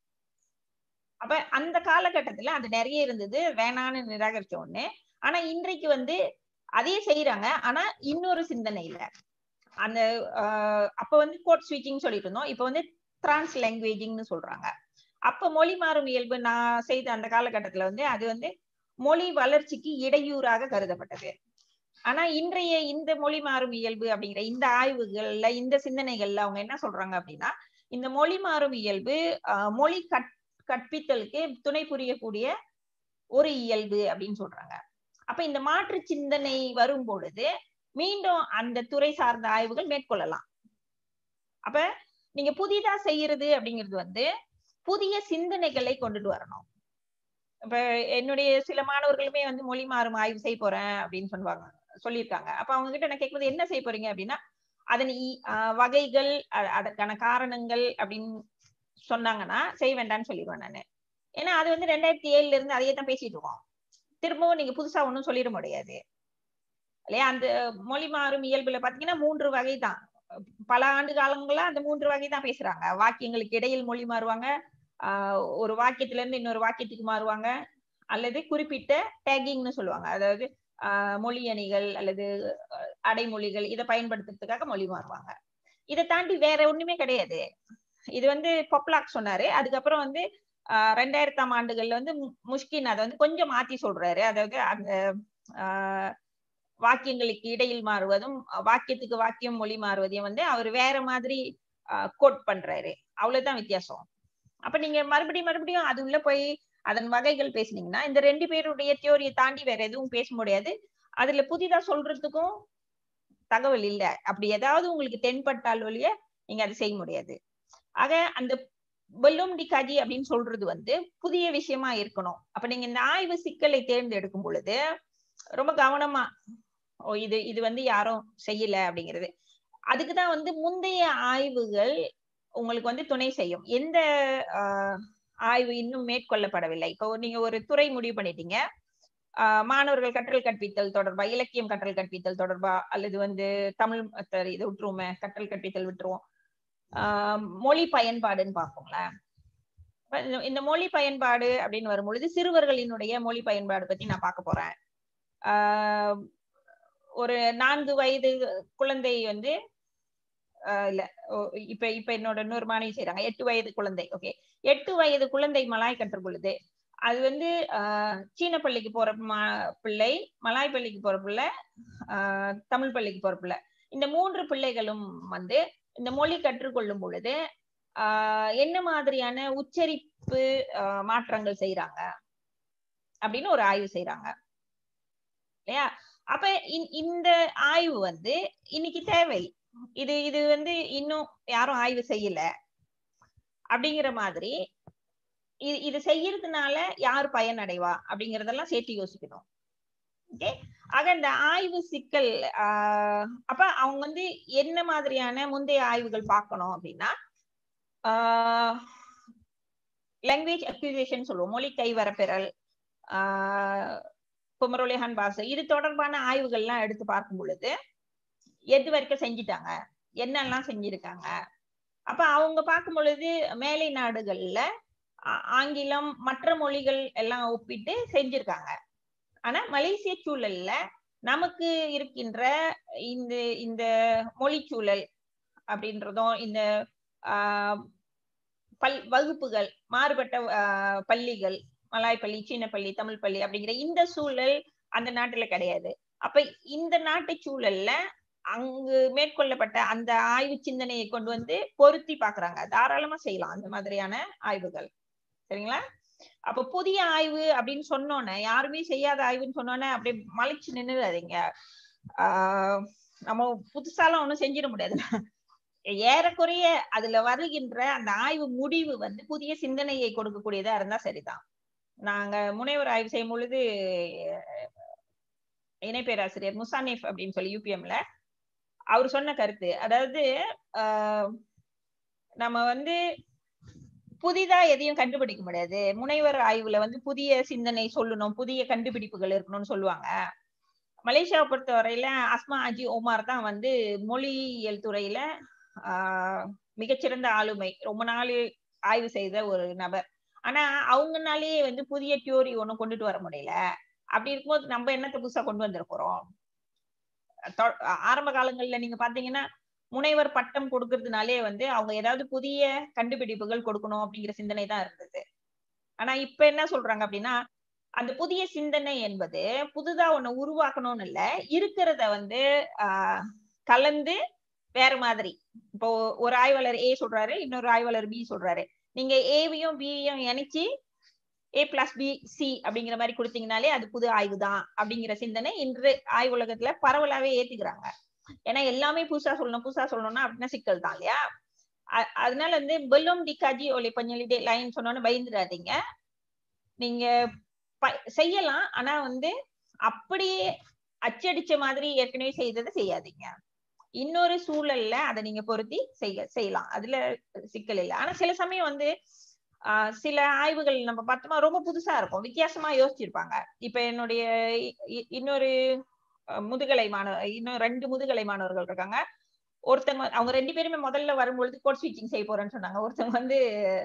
அப்ப அந்த காலகட்டத்துல அது நிறைய இருந்தது வேணான்னு நிராகரிச்ச உடனே ஆனா இன்றைக்கு வந்து அதே செய்யறாங்க ஆனா இன்னொரு சிந்தனையில அந்த அப்ப வந்து கோட் ஸ்விட்சிங் சொல்லிட்டு இருந்தோம் இப்ப வந்து டிரான்ஸ் லாங்குவேஜிங்னு சொல்றாங்க அப்ப மொழி மாறும் இயல்பு நான் செய்த அந்த காலகட்டத்துல வந்து அது வந்து மொழி வளர்ச்சிக்கு இடையூறாக கருதப்பட்டது ஆனா இன்றைய இந்த மொழி மாறும் இயல்பு அப்படிங்கிற இந்த ஆய்வுகள்ல இந்த சிந்தனைகள்ல அவங்க என்ன சொல்றாங்க அப்படின்னா இந்த மொழி மாறும் இயல்பு மொழி கற் கற்பித்தலுக்கு துணை புரியக்கூடிய ஒரு இயல்பு அப்படின்னு சொல்றாங்க அப்ப இந்த மாற்று சிந்தனை வரும் பொழுது மீண்டும் அந்த துறை சார்ந்த ஆய்வுகள் மேற்கொள்ளலாம் அப்ப நீங்க புதிதா செய்யறது அப்படிங்கிறது வந்து புதிய சிந்தனைகளை கொண்டுட்டு வரணும் இப்ப என்னுடைய சில மாணவர்களுமே வந்து மொழி மாறும் ஆய்வு செய்ய போறேன் அப்படின்னு சொல்லுவாங்க சொல்லியிருக்காங்க அப்ப அவங்க கிட்ட நான் கேட்கும்போது என்ன செய்ய போறீங்க அப்படின்னா அதன் வகைகள் அதற்கான காரணங்கள் அப்படின்னு சொன்னாங்கன்னா செய்ய வேண்டாம்னு சொல்லிடுவேன் நானு ஏன்னா அது வந்து ரெண்டாயிரத்தி ஏழுல இருந்து அதையே தான் பேசிட்டு இருக்கோம் திரும்பவும் நீங்க புதுசா ஒன்றும் சொல்லிட முடியாது இல்லையா அந்த மொழி மாறும் இயல்புல பாத்தீங்கன்னா மூன்று வகை தான் பல ஆண்டு காலங்களா அந்த மூன்று வகை தான் பேசுறாங்க வாக்கியங்களுக்கு இடையில் மொழி மாறுவாங்க ஆஹ் ஒரு வாக்கியத்துல இருந்து இன்னொரு வாக்கியத்துக்கு மாறுவாங்க அல்லது குறிப்பிட்ட டேகிங்னு சொல்லுவாங்க அதாவது ஆஹ் மொழி அணிகள் அல்லது அடைமொழிகள் இதை பயன்படுத்துறதுக்காக மொழி மாறுவாங்க இதை தாண்டி வேற ஒண்ணுமே கிடையாது இது வந்து பொப்லாக் சொன்னாரு அதுக்கப்புறம் வந்து ஆஹ் ரெண்டாயிரத்தாம் ஆண்டுகள்ல வந்து முஷ்கின் அதை வந்து கொஞ்சம் மாத்தி சொல்றாரு அதாவது அந்த ஆஹ் வாக்கியங்களுக்கு இடையில் மாறுவதும் வாக்கியத்துக்கு வாக்கியம் மொழி மாறுவதையும் வந்து அவர் வேற மாதிரி கோட் பண்றாரு அவ்வளவுதான் வித்தியாசம் அப்ப நீங்க மறுபடியும் மறுபடியும் அது உள்ள போய் அதன் வகைகள் பேசுனீங்கன்னா இந்த ரெண்டு பேருடைய தியோரியை தாண்டி வேற எதுவும் பேச முடியாது அதுல புதிதா சொல்றதுக்கும் தகவல் இல்ல அப்படி ஏதாவது உங்களுக்கு தென்பட்டால் ஒழிய நீங்க அதை செய்ய முடியாது ஆக அந்த வெல்லும் டிகாஜி அப்படின்னு சொல்றது வந்து புதிய விஷயமா இருக்கணும் அப்ப நீங்க இந்த ஆய்வு சிக்கலை தேர்ந்தெடுக்கும் பொழுது ரொம்ப கவனமா ஓ இது இது வந்து யாரும் செய்யல அப்படிங்கிறது அதுக்குதான் வந்து முந்தைய ஆய்வுகள் உங்களுக்கு வந்து துணை செய்யும் எந்த ஆய்வு இன்னும் மேற்கொள்ளப்படவில்லை இப்போ நீங்க ஒரு துறை முடிவு பண்ணிட்டீங்க மாணவர்கள் கற்றல் கற்பித்தல் தொடர்பா இலக்கியம் கற்றல் கற்பித்தல் தொடர்பா அல்லது வந்து தமிழ் இதை விட்டுருவோமே கற்றல் கற்பித்தல் விட்டுருவோம் ஆஹ் மொழி பயன்பாடுன்னு பார்ப்போங்களேன் இந்த மொழி பயன்பாடு அப்படின்னு வரும் பொழுது சிறுவர்களினுடைய மொழி பயன்பாடு பத்தி நான் பார்க்க போறேன் ஆஹ் ஒரு நான்கு வயது குழந்தை வந்து இல்ல இப்ப இப்ப என்னோட இன்னொரு மாணவி செய்யறாங்க எட்டு வயது குழந்தை ஓகே எட்டு வயது குழந்தை மலாய் கற்றுக் பொழுது அது வந்து ஆஹ் சீன பள்ளிக்கு போற மா பிள்ளை மலாய் பள்ளிக்கு போற பிள்ளை ஆஹ் தமிழ் பள்ளிக்கு போற பிள்ளை இந்த மூன்று பிள்ளைகளும் வந்து இந்த மொழி கற்றுக்கொள்ளும் பொழுது ஆஹ் என்ன மாதிரியான உச்சரிப்பு மாற்றங்கள் செய்யறாங்க அப்படின்னு ஒரு ஆய்வு செய்யறாங்க இல்லையா அப்ப இந்த ஆய்வு வந்து இன்னைக்கு தேவை இது இது வந்து இன்னும் யாரும் ஆய்வு செய்யல அப்படிங்கிற மாதிரி இது இது செய்யறதுனால யார் பயனடைவா அப்படிங்கறதெல்லாம் சேர்த்து யோசிக்கணும் ஓகே ஆக இந்த ஆய்வு சிக்கல் ஆஹ் அப்ப அவங்க வந்து என்ன மாதிரியான முந்தைய ஆய்வுகள் பார்க்கணும் அப்படின்னா லாங்குவேஜ் அக்யூசேஷன் சொல்லுவோம் மொழி கைவரப்பெறல் ஆஹ் குமரோலிஹான் பாச இது தொடர்பான ஆய்வுகள்லாம் எடுத்து பார்க்கும் பொழுது எது வரைக்கும் செஞ்சிட்டாங்க என்னெல்லாம் செஞ்சிருக்காங்க அப்ப அவங்க பார்க்கும் பொழுது மேலை நாடுகள்ல ஆங்கிலம் மற்ற மொழிகள் எல்லாம் ஒப்பிட்டு செஞ்சிருக்காங்க ஆனா மலேசிய சூழல்ல நமக்கு இருக்கின்ற இந்த இந்த மொழிச்சூழல் அப்படின்றதும் இந்த ஆஹ் பல் வகுப்புகள் மாறுபட்ட ஆஹ் பள்ளிகள் மலாய் பள்ளி சீன பள்ளி தமிழ் பள்ளி அப்படிங்கிற இந்த சூழல் அந்த நாட்டுல கிடையாது அப்ப இந்த நாட்டு சூழல்ல அங்கு மேற்கொள்ளப்பட்ட அந்த ஆய்வு சிந்தனையை கொண்டு வந்து பொருத்தி பாக்குறாங்க தாராளமா செய்யலாம் அந்த மாதிரியான ஆய்வுகள் சரிங்களா அப்ப புதிய ஆய்வு அப்படின்னு சொன்னோன்னே யாருமே செய்யாத ஆய்வுன்னு சொன்னோன்னே அப்படியே மலைச்சு நின்னுடாதீங்க ஆஹ் நம்ம புதுசாலாம் ஒண்ணும் செஞ்சிட முடியாது ஏறக்குறைய அதுல வருகின்ற அந்த ஆய்வு முடிவு வந்து புதிய சிந்தனையை கொடுக்கக்கூடியதா இருந்தா சரிதான் நாங்க முனைவர் ஆய்வு செய்யும் பொழுது இணை பேராசிரியர் முசானிஃப் அப்படின்னு சொல்லி யூபிஎம்ல அவர் சொன்ன கருத்து அதாவது ஆஹ் நம்ம வந்து புதிதா எதையும் கண்டுபிடிக்க முடியாது முனைவர் ஆய்வுல வந்து புதிய சிந்தனை சொல்லணும் புதிய கண்டுபிடிப்புகள் இருக்கணும்னு சொல்லுவாங்க மலேசியாவை பொறுத்த வரையில அஸ்மா அஜி ஒமார் தான் வந்து மொழியியல் துறையில ஆஹ் மிகச்சிறந்த ஆளுமை ரொம்ப நாள் ஆய்வு செய்த ஒரு நபர் ஆனா அவங்கனாலேயே வந்து புதிய தியோரி ஒண்ணும் கொண்டுட்டு வர முடியல அப்படி இருக்கும்போது நம்ம என்னத்தை புதுசா கொண்டு வந்திருக்கிறோம் ஆரம்ப காலங்கள்ல நீங்க பாத்தீங்கன்னா முனைவர் பட்டம் கொடுக்கறதுனாலே வந்து அவங்க ஏதாவது புதிய கண்டுபிடிப்புகள் கொடுக்கணும் அப்படிங்கிற சிந்தனை தான் இருந்தது ஆனா இப்ப என்ன சொல்றாங்க அப்படின்னா அந்த புதிய சிந்தனை என்பது புதுதா ஒண்ணு உருவாக்கணும்னு இல்ல இருக்கிறத வந்து ஆஹ் கலந்து வேற மாதிரி இப்போ ஒரு ஆய்வாளர் ஏ சொல்றாரு இன்னொரு ஆய்வாளர் பி சொல்றாரு நீங்க ஏவையும் பியையும் இணைச்சு ஏ பிளஸ் பி சி அப்படிங்கிற மாதிரி கொடுத்தீங்கனாலே அது புது ஆய்வு தான் அப்படிங்கிற சிந்தனை இன்று ஆய்வுலகத்துல பரவலாவே ஏத்துக்கிறாங்க ஏன்னா எல்லாமே புதுசா சொல்லணும் புதுசா சொல்லணும்னா அப்படின்னா சிக்கல் தான் இல்லையா அதனால வந்து பெல்லும் டிகாஜி ஒலி பஞ்சலிடே லைன் சொன்னோன்னு பயந்துடாதீங்க நீங்க செய்யலாம் ஆனா வந்து அப்படியே அச்சடிச்ச மாதிரி ஏற்கனவே செய்ததை செய்யாதீங்க இன்னொரு சூழல்ல அதை நீங்க பொருத்தி செய்ய செய்யலாம் அதுல சிக்கல் இல்லை ஆனா சில சமயம் வந்து ஆஹ் சில ஆய்வுகள் நம்ம பார்த்தோமா ரொம்ப புதுசா இருக்கும் வித்தியாசமா யோசிச்சிருப்பாங்க இப்ப என்னுடைய இன்னொரு முதுகலை மாணவர் இன்னும் ரெண்டு முதுகலை மாணவர்கள் இருக்காங்க ஒருத்தங்க அவங்க ரெண்டு பேருமே முதல்ல வரும்பொழுது கோட் ஸ்விட்சிங் செய்ய போறேன்னு சொன்னாங்க ஒருத்தவங்க வந்து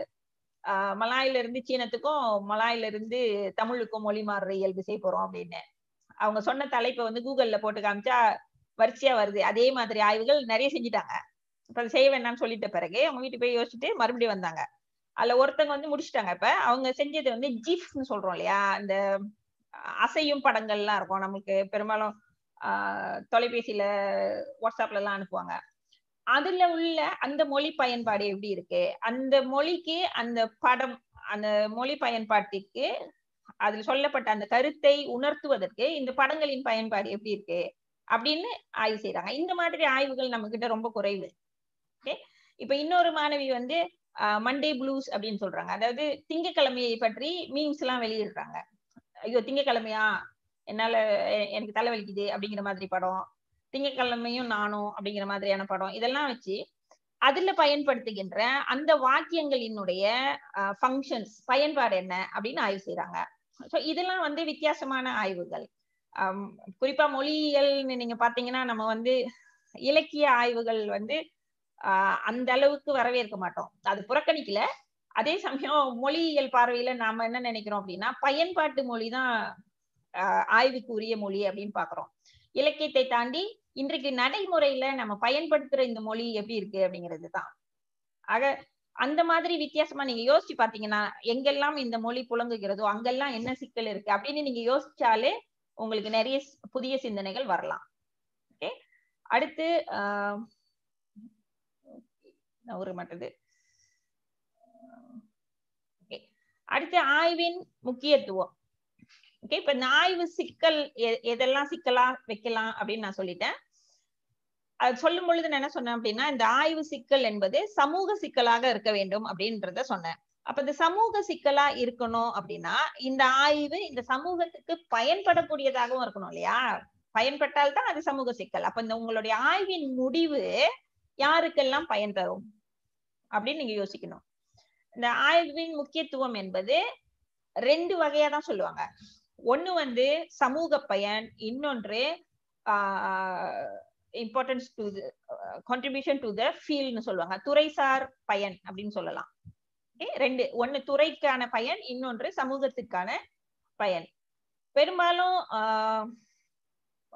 ஆஹ் மலாயில இருந்து சீனத்துக்கும் மலாயில இருந்து தமிழுக்கும் மொழி மாறுற இயல்பு செய்ய போறோம் அப்படின்னு அவங்க சொன்ன தலைப்பை வந்து கூகுள்ல போட்டு காமிச்சா வரிசையா வருது அதே மாதிரி ஆய்வுகள் நிறைய செஞ்சுட்டாங்க இப்ப அதை செய்ய வேண்டாம்னு சொல்லிட்ட பிறகு அவங்க வீட்டு போய் யோசிச்சுட்டு மறுபடியும் வந்தாங்க அதுல ஒருத்தங்க வந்து முடிச்சிட்டாங்க இப்ப அவங்க செஞ்சது வந்து ஜிஃப்னு சொல்றோம் இல்லையா இந்த அசையும் படங்கள்லாம் இருக்கும் நமக்கு பெரும்பாலும் ஆஹ் தொலைபேசியில வாட்ஸ்அப்ல எல்லாம் அனுப்புவாங்க அதுல உள்ள அந்த மொழி பயன்பாடு எப்படி இருக்கு அந்த மொழிக்கு அந்த படம் அந்த மொழி பயன்பாட்டிற்கு அதுல சொல்லப்பட்ட அந்த கருத்தை உணர்த்துவதற்கு இந்த படங்களின் பயன்பாடு எப்படி இருக்கு அப்படின்னு ஆய்வு செய்யறாங்க இந்த மாதிரி ஆய்வுகள் நம்ம கிட்ட ரொம்ப குறைவு ஓகே இப்ப இன்னொரு மாணவி வந்து மண்டே ப்ளூஸ் அப்படின்னு சொல்றாங்க அதாவது திங்கக்கிழமையை பற்றி மீம்ஸ் எல்லாம் வெளியிடுறாங்க ஐயோ திங்கக்கிழமையா என்னால எனக்கு தலைவலிக்குது அப்படிங்கிற மாதிரி படம் திங்கக்கிழமையும் நானும் அப்படிங்கிற மாதிரியான படம் இதெல்லாம் வச்சு அதுல பயன்படுத்துகின்ற அந்த வாக்கியங்களினுடைய ஃபங்க்ஷன்ஸ் பயன்பாடு என்ன அப்படின்னு ஆய்வு செய்யறாங்க ஸோ இதெல்லாம் வந்து வித்தியாசமான ஆய்வுகள் குறிப்பா மொழியியல்னு நீங்க பாத்தீங்கன்னா நம்ம வந்து இலக்கிய ஆய்வுகள் வந்து ஆஹ் அந்த அளவுக்கு வரவேற்க மாட்டோம் அது புறக்கணிக்கல அதே சமயம் மொழியியல் பார்வையில நாம என்ன நினைக்கிறோம் அப்படின்னா பயன்பாட்டு மொழி தான் ஆய்வுக்கு உரிய மொழி அப்படின்னு பாக்குறோம் இலக்கியத்தை தாண்டி இன்றைக்கு நடைமுறையில நம்ம பயன்படுத்துற இந்த மொழி எப்படி இருக்கு அப்படிங்கிறது தான் ஆக அந்த மாதிரி வித்தியாசமா நீங்க யோசிச்சு பாத்தீங்கன்னா எங்கெல்லாம் இந்த மொழி புழங்குகிறதோ அங்கெல்லாம் என்ன சிக்கல் இருக்கு அப்படின்னு நீங்க யோசிச்சாலே உங்களுக்கு நிறைய புதிய சிந்தனைகள் வரலாம் ஓகே அடுத்து ஆஹ் ஒரு மாட்டது அடுத்து ஆய்வின் முக்கியத்துவம் ஓகே இப்ப இந்த ஆய்வு சிக்கல் எதெல்லாம் சிக்கலா வைக்கலாம் அப்படின்னு நான் சொல்லிட்டேன் அது சொல்லும் பொழுது நான் என்ன சொன்னேன் அப்படின்னா இந்த ஆய்வு சிக்கல் என்பது சமூக சிக்கலாக இருக்க வேண்டும் அப்படின்றத சொன்னேன் அப்ப இந்த சமூக சிக்கலா இருக்கணும் அப்படின்னா இந்த ஆய்வு இந்த சமூகத்துக்கு பயன்படக்கூடியதாகவும் இருக்கணும் இல்லையா பயன்பட்டால் தான் அது சமூக சிக்கல் அப்ப இந்த உங்களுடைய ஆய்வின் முடிவு யாருக்கெல்லாம் பயன் தரும் அப்படின்னு நீங்க யோசிக்கணும் இந்த ஆய்வின் முக்கியத்துவம் என்பது ரெண்டு வகையா தான் சொல்லுவாங்க ஒண்ணு வந்து சமூக பயன் இன்னொன்று importance to contribution to the ஃபீல்ட்னு சொல்லுவாங்க துறைசார் பயன் அப்படின்னு சொல்லலாம் ரெண்டு ஒண்ணு துறைக்கான பயன் இன்னொன்று சமூகத்துக்கான பயன் பெரும்பாலும்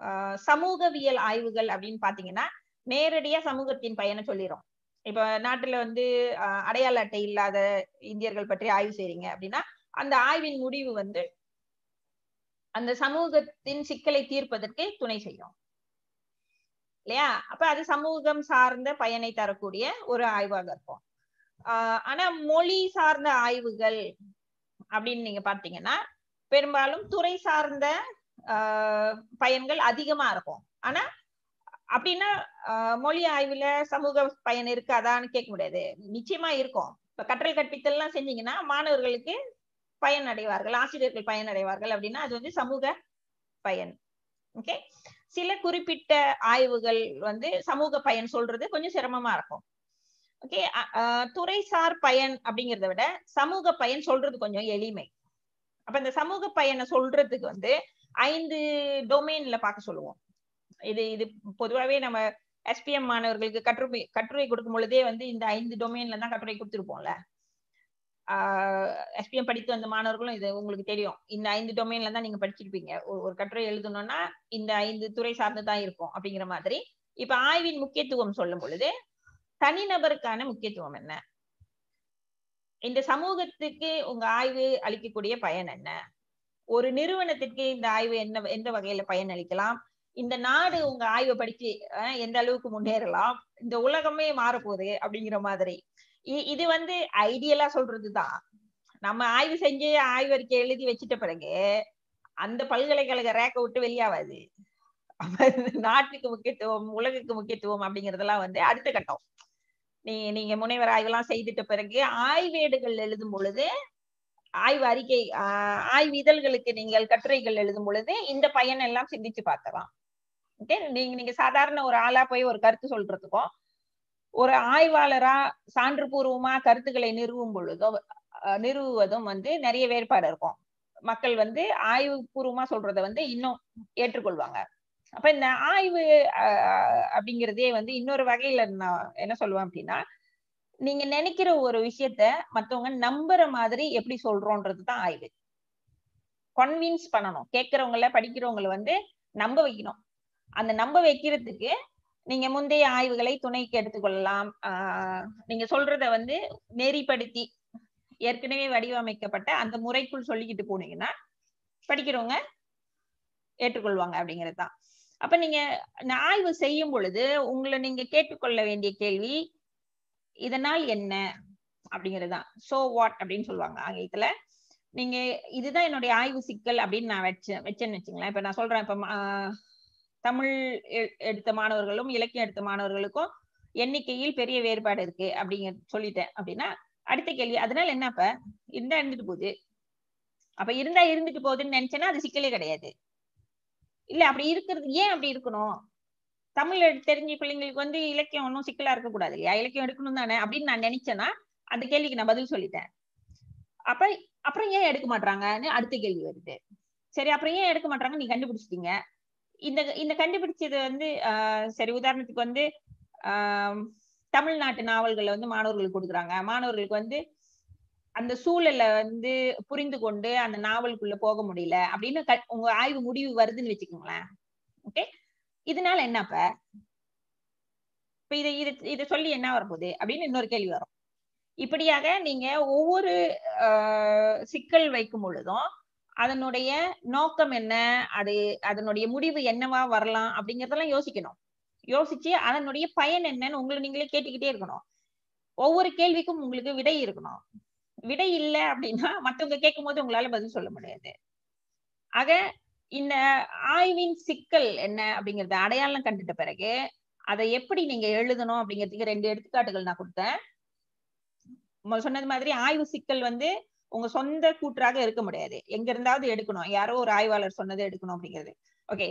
ஆஹ் சமூகவியல் ஆய்வுகள் அப்படின்னு பாத்தீங்கன்னா நேரடியா சமூகத்தின் பயனை சொல்லிடும் இப்ப நாட்டுல வந்து ஆஹ் அடையாள அட்டை இல்லாத இந்தியர்கள் பற்றி ஆய்வு செய்றீங்க அப்படின்னா அந்த ஆய்வின் முடிவு வந்து அந்த சமூகத்தின் சிக்கலை தீர்ப்பதற்கு துணை செய்யும் இல்லையா அப்ப அது சமூகம் சார்ந்த பயனை தரக்கூடிய ஒரு ஆய்வாக இருக்கும் ஆஹ் ஆனா மொழி சார்ந்த ஆய்வுகள் அப்படின்னு நீங்க பாத்தீங்கன்னா பெரும்பாலும் துறை சார்ந்த ஆஹ் பயன்கள் அதிகமா இருக்கும் ஆனா அப்படின்னா ஆஹ் மொழி ஆய்வுல சமூக பயன் இருக்காதான்னு கேட்க முடியாது நிச்சயமா இருக்கும் இப்ப கற்றல் கற்பித்தல் எல்லாம் செஞ்சீங்கன்னா மாணவர்களுக்கு பயன் அடைவார்கள் ஆசிரியர்கள் பயன் அடைவார்கள் அப்படின்னா அது வந்து சமூக பயன் ஓகே சில குறிப்பிட்ட ஆய்வுகள் வந்து சமூக பயன் சொல்றது கொஞ்சம் சிரமமா இருக்கும் ஓகே துறைசார் பயன் அப்படிங்கிறத விட சமூக பயன் சொல்றது கொஞ்சம் எளிமை அப்ப இந்த சமூக பயனை சொல்றதுக்கு வந்து ஐந்து டொமைன்ல பார்க்க சொல்லுவோம் இது இது பொதுவாகவே நம்ம எஸ்பிஎம் மாணவர்களுக்கு கட்டுரை கட்டுரை கொடுக்கும் பொழுதே வந்து இந்த ஐந்து டொமைன்ல தான் கட்டுரை கொடுத்துருப்போம்ல எஸ்பிஎம் படித்து வந்த மாணவர்களும் இது உங்களுக்கு தெரியும் இந்த ஐந்து டொமைன்ல தான் நீங்க படிச்சிருப்பீங்க ஒரு கட்டுரை எழுதணும்னா இந்த ஐந்து துறை சார்ந்து தான் இருக்கும் அப்படிங்கிற மாதிரி இப்ப ஆய்வின் முக்கியத்துவம் சொல்லும் பொழுது தனிநபருக்கான முக்கியத்துவம் என்ன இந்த சமூகத்துக்கு உங்க ஆய்வு அளிக்கக்கூடிய பயன் என்ன ஒரு நிறுவனத்திற்கு இந்த ஆய்வு என்ன எந்த வகையில பயன் அளிக்கலாம் இந்த நாடு உங்க ஆய்வை படிச்சு எந்த அளவுக்கு முன்னேறலாம் இந்த உலகமே மாறப்போகுது அப்படிங்கிற மாதிரி இது வந்து ஐடியலா சொல்றதுதான் நம்ம ஆய்வு செஞ்சு ஆய்வறிக்கை எழுதி வச்சிட்ட பிறகு அந்த பல்கலைக்கழக ரேக்க விட்டு வெளியாவாது நாட்டுக்கு முக்கியத்துவம் உலகுக்கு முக்கியத்துவம் அப்படிங்கறதெல்லாம் வந்து அடுத்த கட்டம் நீ நீங்க முனைவர் ஆய்வெல்லாம் செய்துட்ட பிறகு ஆய்வேடுகள் எழுதும் பொழுது ஆய்வு அறிக்கை ஆய்வு இதழ்களுக்கு நீங்கள் கட்டுரைகள் எழுதும் பொழுது இந்த பயன் எல்லாம் சிந்திச்சு பார்க்கலாம் ஓகே நீங்க நீங்க சாதாரண ஒரு ஆளா போய் ஒரு கருத்து சொல்றதுக்கும் ஒரு ஆய்வாளரா சான்று பூர்வமா கருத்துக்களை நிறுவும் பொழுதும் நிறுவுவதும் வந்து நிறைய வேறுபாடு இருக்கும் மக்கள் வந்து ஆய்வு பூர்வமா சொல்றத வந்து இன்னும் ஏற்றுக்கொள்வாங்க அப்ப இந்த ஆய்வு அப்படிங்கிறதே வந்து இன்னொரு வகையில நான் என்ன சொல்லுவேன் அப்படின்னா நீங்க நினைக்கிற ஒரு விஷயத்த மத்தவங்க நம்புற மாதிரி எப்படி சொல்றோன்றது தான் ஆய்வு கன்வின்ஸ் பண்ணணும் கேட்கறவங்கள படிக்கிறவங்கள வந்து நம்ப வைக்கணும் அந்த நம்ப வைக்கிறதுக்கு நீங்க முந்தைய ஆய்வுகளை துணைக்கு எடுத்துக்கொள்ளலாம் ஆஹ் நீங்க சொல்றத வந்து நெறிப்படுத்தி ஏற்கனவே வடிவமைக்கப்பட்ட அந்த முறைக்குள் சொல்லிக்கிட்டு போனீங்கன்னா படிக்கிறவங்க ஏற்றுக்கொள்வாங்க அப்படிங்கிறது தான் அப்ப நீங்க ஆய்வு செய்யும் பொழுது உங்களை நீங்க கேட்டுக்கொள்ள வேண்டிய கேள்வி இதனால் என்ன அப்படிங்கறதுதான் சோ வாட் அப்படின்னு சொல்லுவாங்க ஆங்கிலத்துல நீங்க இதுதான் என்னுடைய ஆய்வு சிக்கல் அப்படின்னு நான் வச்சேன் வச்சேன்னு வச்சுங்களேன் இப்ப நான் சொல்றேன் இப்ப தமிழ் எடுத்த மாணவர்களும் இலக்கியம் எடுத்த மாணவர்களுக்கும் எண்ணிக்கையில் பெரிய வேறுபாடு இருக்கு அப்படிங்க சொல்லிட்டேன் அப்படின்னா அடுத்த கேள்வி அதனால என்ன அப்ப இருந்தா இருந்துட்டு போகுது அப்ப இருந்தா இருந்துட்டு போகுதுன்னு நினைச்சேன்னா அது சிக்கலே கிடையாது இல்ல அப்படி இருக்கிறது ஏன் அப்படி இருக்கணும் தமிழ் தெரிஞ்ச பிள்ளைங்களுக்கு வந்து இலக்கியம் ஒன்றும் சிக்கலா இருக்க கூடாது இல்லையா இலக்கியம் எடுக்கணும் தானே அப்படின்னு நான் நினைச்சேன்னா அந்த கேள்விக்கு நான் பதில் சொல்லிட்டேன் அப்ப அப்புறம் ஏன் எடுக்க மாட்டாங்கன்னு அடுத்த கேள்வி வருது சரி அப்புறம் ஏன் எடுக்க மாட்டாங்க நீ கண்டுபிடிச்சிட்டீங்க இந்த இந்த கண்டுபிடிச்சது வந்து சரி உதாரணத்துக்கு வந்து தமிழ்நாட்டு நாவல்களை வந்து மாணவர்களுக்கு கொடுக்குறாங்க மாணவர்களுக்கு வந்து அந்த சூழலை வந்து புரிந்து கொண்டு அந்த நாவலுக்குள்ள போக முடியல அப்படின்னு உங்க ஆய்வு முடிவு வருதுன்னு வச்சுக்கோங்களேன் ஓகே இதனால என்னப்ப இப்ப இதை இது இதை சொல்லி என்ன வரப்போகுது அப்படின்னு இன்னொரு கேள்வி வரும் இப்படியாக நீங்க ஒவ்வொரு சிக்கல் வைக்கும் பொழுதும் அதனுடைய நோக்கம் என்ன அது அதனுடைய முடிவு என்னவா வரலாம் அப்படிங்கறதெல்லாம் யோசிக்கணும் யோசிச்சு அதனுடைய பயன் என்னன்னு உங்களை நீங்களே கேட்டுக்கிட்டே இருக்கணும் ஒவ்வொரு கேள்விக்கும் உங்களுக்கு விடை இருக்கணும் விடை இல்லை அப்படின்னா மத்தவங்க கேட்கும் போது உங்களால பதில் சொல்ல முடியாது ஆக இந்த ஆய்வின் சிக்கல் என்ன அப்படிங்கறத அடையாளம் கண்டுட்ட பிறகு அதை எப்படி நீங்க எழுதணும் அப்படிங்கிறதுக்கு ரெண்டு எடுத்துக்காட்டுகள் நான் கொடுத்தேன் சொன்னது மாதிரி ஆய்வு சிக்கல் வந்து உங்க சொந்த கூற்றாக இருக்க முடியாது எங்க இருந்தாவது எடுக்கணும் யாரோ ஒரு ஆய்வாளர் சொன்னதை எடுக்கணும் அப்படிங்கிறது ஓகே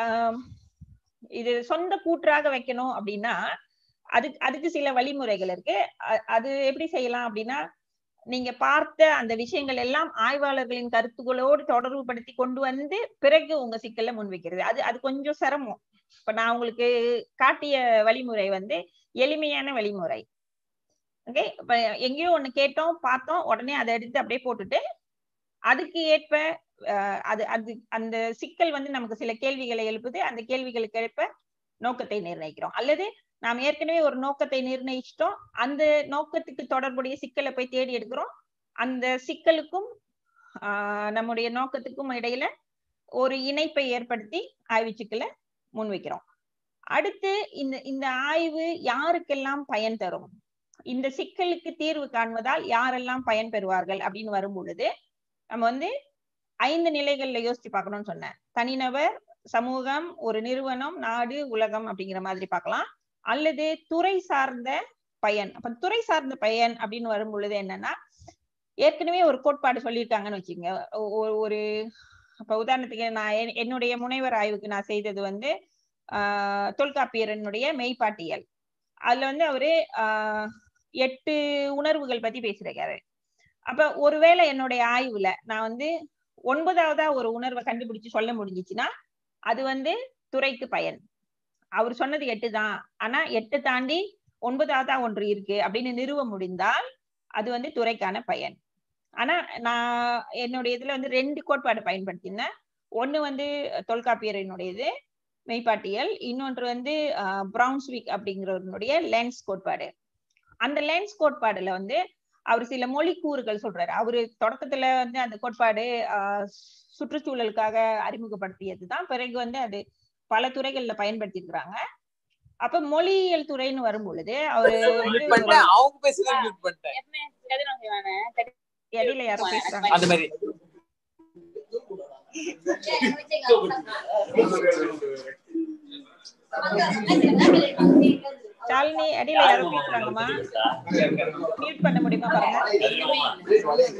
இது சொந்த கூற்றாக வைக்கணும் அப்படின்னா அதுக்கு அதுக்கு சில வழிமுறைகள் இருக்கு அது எப்படி செய்யலாம் அப்படின்னா நீங்க பார்த்த அந்த விஷயங்கள் எல்லாம் ஆய்வாளர்களின் கருத்துக்களோடு தொடர்பு படுத்தி கொண்டு வந்து பிறகு உங்க சிக்கல்ல முன்வைக்கிறது அது அது கொஞ்சம் சிரமம் இப்ப நான் உங்களுக்கு காட்டிய வழிமுறை வந்து எளிமையான வழிமுறை ஓகே இப்ப எங்கேயோ ஒண்ணு கேட்டோம் பார்த்தோம் உடனே அதை எடுத்து அப்படியே போட்டுட்டு அதுக்கு ஏற்ப அஹ், அது அது அந்த சிக்கல் வந்து நமக்கு சில கேள்விகளை எழுப்புது அந்த கேள்விகளுக்கு எழுப்ப நோக்கத்தை நிர்ணயிக்கிறோம் அல்லது நாம் ஏற்கனவே ஒரு நோக்கத்தை நிர்ணயிச்சிட்டோம் அந்த நோக்கத்துக்கு தொடர்புடைய சிக்கலை போய் தேடி எடுக்கிறோம் அந்த சிக்கலுக்கும் ஆஹ் நம்முடைய நோக்கத்துக்கும் இடையில ஒரு இணைப்பை ஏற்படுத்தி ஆய்வு சிக்கலை முன்வைக்கிறோம் அடுத்து இந்த இந்த ஆய்வு யாருக்கெல்லாம் பயன் தரும் இந்த சிக்கலுக்கு தீர்வு காண்பதால் யாரெல்லாம் பயன் பெறுவார்கள் அப்படின்னு வரும் பொழுது நம்ம வந்து ஐந்து நிலைகள்ல யோசிச்சு பார்க்கணும்னு சொன்னேன் தனிநபர் சமூகம் ஒரு நிறுவனம் நாடு உலகம் அப்படிங்கிற மாதிரி பார்க்கலாம் அல்லது துறை சார்ந்த பயன் அப்ப துறை சார்ந்த பயன் அப்படின்னு வரும் பொழுது என்னன்னா ஏற்கனவே ஒரு கோட்பாடு சொல்லியிருக்காங்கன்னு வச்சுங்க ஒரு இப்ப உதாரணத்துக்கு நான் என்- என்னுடைய முனைவர் ஆய்வுக்கு நான் செய்தது வந்து ஆஹ் தொல்காப்பியரனுடைய மெய்ப்பாட்டியல் அதுல வந்து அவரு ஆஹ் எட்டு உணர்வுகள் பத்தி பேசியிருக்காரு அப்ப ஒருவேளை என்னுடைய ஆய்வுல நான் வந்து ஒன்பதாவதா ஒரு உணர்வை கண்டுபிடிச்சு சொல்ல முடிஞ்சிச்சுன்னா அது வந்து துறைக்கு பயன் அவர் சொன்னது எட்டு தான் ஆனா எட்டு தாண்டி ஒன்பதாவதா ஒன்று இருக்கு அப்படின்னு நிறுவ முடிந்தால் அது வந்து துறைக்கான பயன் ஆனா நான் என்னுடைய இதுல வந்து ரெண்டு கோட்பாடு பயன்படுத்தினேன் ஒண்ணு வந்து தொல்காப்பியரினுடையது மெய்ப்பாட்டியல் இன்னொன்று வந்து பிரவுன்ஸ்விக் அப்படிங்கிறவருடைய லென்ஸ் கோட்பாடு அந்த லென்ஸ் கோட்பாடுல வந்து அவர் சில மொழி கூறுகள் சொல்றாரு அவரு தொடக்கத்துல வந்து அந்த கோட்பாடு ஆஹ் சுற்றுச்சூழலுக்காக அறிமுகப்படுத்தியதுதான் பிறகு வந்து அது பல துறைகள்ல பயன்படுத்தி இருக்கிறாங்க அப்ப மொழியியல் துறைன்னு வரும் பொழுது அவரு வந்து மியூட் பண்ணிட்டேன் அவங்க பேசுறது மியூட் பண்ணிட்டேன் இடையில யாரோ பேசுறாங்க அந்த மாதிரி ஷாலினி இடையில யாரோ பேசுறாங்கம்மா மியூட் பண்ண முடியுமா பாருங்க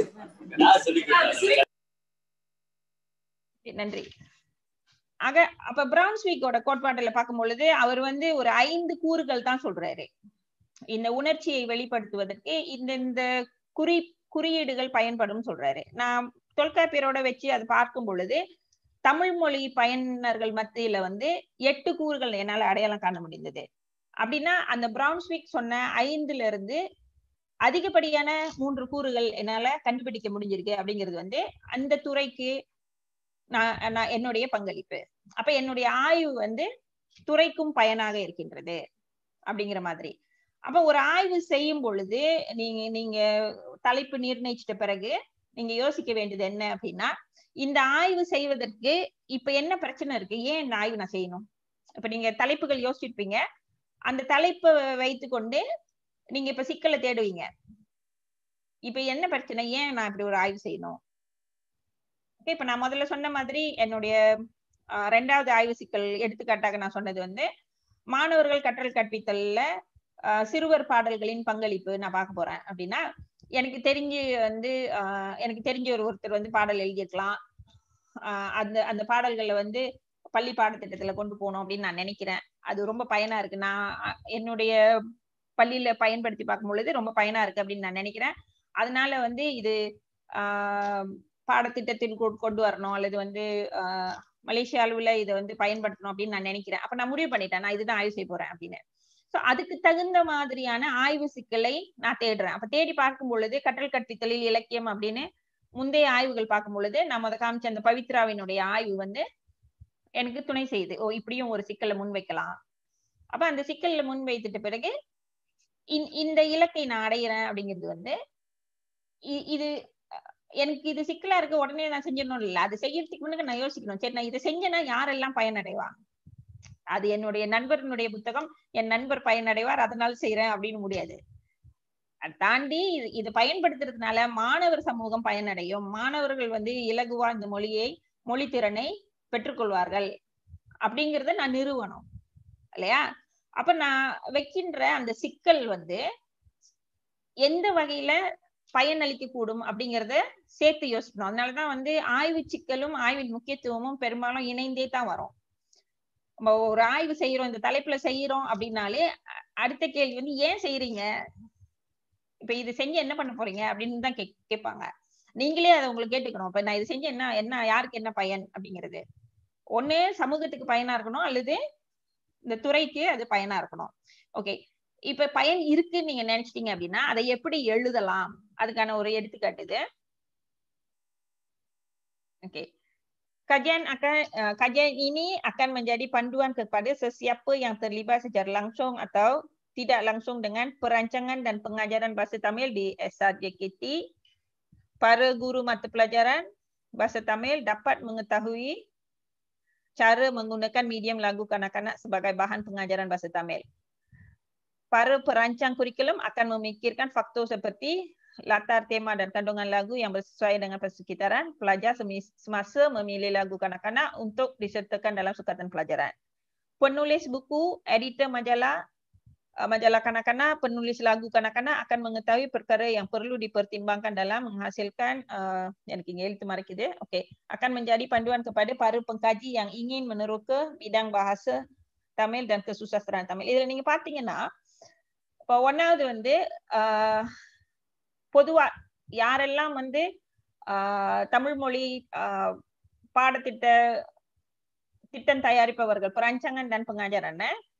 நன்றி ஆக அப்ப பிரவுன்ஸ்வீக்கோட கோட்பாட்டுல பார்க்கும் பொழுது அவர் வந்து ஒரு ஐந்து கூறுகள் தான் சொல்றாரு இந்த உணர்ச்சியை வெளிப்படுத்துவதற்கு இந்த இந்த குறி குறியீடுகள் பயன்படும் சொல்றாரு நான் தொல்காப்பியரோட வச்சு அதை பார்க்கும் பொழுது தமிழ் மொழி பயனர்கள் மத்தியில வந்து எட்டு கூறுகள் என்னால அடையாளம் காண முடிந்தது அப்படின்னா அந்த பிரவுன்ஸ்விக் சொன்ன ஐந்துல இருந்து அதிகப்படியான மூன்று கூறுகள் என்னால கண்டுபிடிக்க முடிஞ்சிருக்கு அப்படிங்கிறது வந்து அந்த துறைக்கு நான் நான் என்னுடைய பங்களிப்பு அப்ப என்னுடைய ஆய்வு வந்து துறைக்கும் பயனாக இருக்கின்றது அப்படிங்கிற மாதிரி அப்ப ஒரு ஆய்வு செய்யும் பொழுது நீங்க நீங்க தலைப்பு நிர்ணயிச்சிட்ட பிறகு நீங்க யோசிக்க வேண்டியது என்ன அப்படின்னா இந்த ஆய்வு செய்வதற்கு இப்ப என்ன பிரச்சனை இருக்கு ஏன் இந்த ஆய்வு நான் செய்யணும் இப்ப நீங்க தலைப்புகள் யோசிச்சிருப்பீங்க அந்த தலைப்பை வைத்துக்கொண்டு நீங்க இப்ப சிக்கலை தேடுவீங்க இப்ப என்ன பிரச்சனை ஏன் நான் இப்படி ஒரு ஆய்வு செய்யணும் Okay, இப்ப நான் முதல்ல சொன்ன மாதிரி என்னுடைய ஆஹ், ரெண்டாவது ஆய்வு சிக்கல் எடுத்துக்காட்டாக நான் சொன்னது வந்து மாணவர்கள் கற்றல் கற்பித்தல்ல ஆஹ், சிறுவர் பாடல்களின் பங்களிப்பு நான் பார்க்க போறேன் அப்படின்னா எனக்கு தெரிஞ்சு வந்து ஆஹ், எனக்கு தெரிஞ்ச ஒரு ஒருத்தர் வந்து பாடல் எழுதியிருக்கலாம் ஆஹ், அந்த அந்த பாடல்களை வந்து பள்ளி பாடத்திட்டத்துல கொண்டு போகணும் அப்படின்னு நான் நினைக்கிறேன் அது ரொம்ப பயனா இருக்கு நான் அஹ், என்னுடைய பள்ளியில பயன்படுத்தி பார்க்கும் பொழுது ரொம்ப பயனா இருக்கு அப்படின்னு நான் நினைக்கிறேன் அதனால வந்து இது ஆஹ் பாடத்திட்டத்தில் கொ- கொண்டு வரணும் அல்லது வந்து ஆஹ் மலேசிய அளவுல இதை வந்து பயன்படுத்தணும் அப்படின்னு நான் நினைக்கிறேன் அப்ப நான் முடிவு பண்ணிட்டேன் நான் இதுதான் ஆய்வு செய்ய போறேன் அப்படின்னு சோ அதுக்கு தகுந்த மாதிரியான ஆய்வு சிக்கலை நான் தேடுறேன் அப்ப தேடி பார்க்கும் பொழுது கற்றல் கற்பித்தலில் இலக்கியம் அப்படின்னு முந்தைய ஆய்வுகள் பார்க்கும் பொழுது நான் முத காமிச்ச அந்த பவித்ராவினுடைய ஆய்வு வந்து எனக்கு துணை செய்யுது ஓ இப்படியும் ஒரு சிக்கலை முன்வைக்கலாம் அப்ப அந்த சிக்கல்ல முன்வைத்துட்ட பிறகு இந்- இந்த இலக்கை நான் அடையிறேன் அப்படிங்கிறது வந்து இ- இது அஹ், எனக்கு இது சிக்கலா இருக்கு உடனே நான் செஞ்சிடணும் இல்ல அது செய்யறதுக்கு முன்னாடி நான் யோசிக்கணும் சரி நான் இதை செஞ்சேன்னா யாரெல்லாம் பயனடைவாங்க அது என்னுடைய நண்பர்களுடைய புத்தகம் என் நண்பர் பயனடைவார் அதனால செய்யறேன் அப்படின்னு முடியாது அதை தாண்டி இது- இது பயன்படுத்துறதுனால மாணவர் சமூகம் பயனடையும் மாணவர்கள் வந்து இலகுவா இந்த மொழியை மொழி திறனை பெற்றுக்கொள்வார்கள் அப்படிங்கறத நான் நிறுவனம் இல்லையா அப்ப நான் வைக்கின்ற அந்த சிக்கல் வந்து எந்த வகையில பயனளிக்க கூடும் அப்படிங்கறத சேர்த்து யோசிக்கணும் அதனாலதான் வந்து ஆய்வு சிக்கலும் ஆய்வின் முக்கியத்துவமும் பெரும்பாலும் இணைந்தே தான் வரும் நம்ம ஒரு ஆய்வு செய்யறோம் இந்த தலைப்புல செய்யறோம் அப்படின்னாலே அ- அடுத்த கேள்வி வந்து ஏன் செய்யறீங்க இப்ப இது செஞ்சு என்ன பண்ண போறீங்க அப்படின்னு தான் கே கேட்பாங்க நீங்களே அதை உங்களுக்கு கேட்டுக்கணும் இப்ப நான் இது செஞ்சு என்ன என்ன யாருக்கு என்ன பயன் அப்படிங்கிறது ஒண்ணு சமூகத்துக்கு பயனா இருக்கணும் அல்லது இந்த துறைக்கு அது பயனா இருக்கணும் ஓகே இப்ப பயன் இருக்குன்னு நீங்க நினைச்சிட்டீங்க அப்படின்னா அதை எப்படி எழுதலாம் அதுக்கான ஒரு எடுத்துக்காட்டு இது Okey. Kajian akan uh, kajian ini akan menjadi panduan kepada sesiapa yang terlibat secara langsung atau tidak langsung dengan perancangan dan pengajaran bahasa Tamil di SRJKT. Para guru mata pelajaran bahasa Tamil dapat mengetahui cara menggunakan medium lagu kanak-kanak sebagai bahan pengajaran bahasa Tamil. Para perancang kurikulum akan memikirkan faktor seperti latar tema dan kandungan lagu yang bersesuaian dengan persekitaran pelajar semasa memilih lagu kanak-kanak untuk disertakan dalam sukatan pelajaran. Penulis buku, editor majalah, majalah kanak-kanak, penulis lagu kanak-kanak akan mengetahui perkara yang perlu dipertimbangkan dalam menghasilkan uh, yang kingil itu mari kita okey akan menjadi panduan kepada para pengkaji yang ingin meneroka bidang bahasa Tamil dan kesusastraan Tamil. இதில் நீங்க பாத்தீங்கன்னா இப்போ ஒன்னாவது வந்து ஆஹ் பொதுவா யாரெல்லாம் வந்து ஆஹ் தமிழ் மொழி ஆஹ் பாடத்திட்ட திட்டம் தயாரிப்பவர்கள் பரஞ்சங்கன் dan pengajaran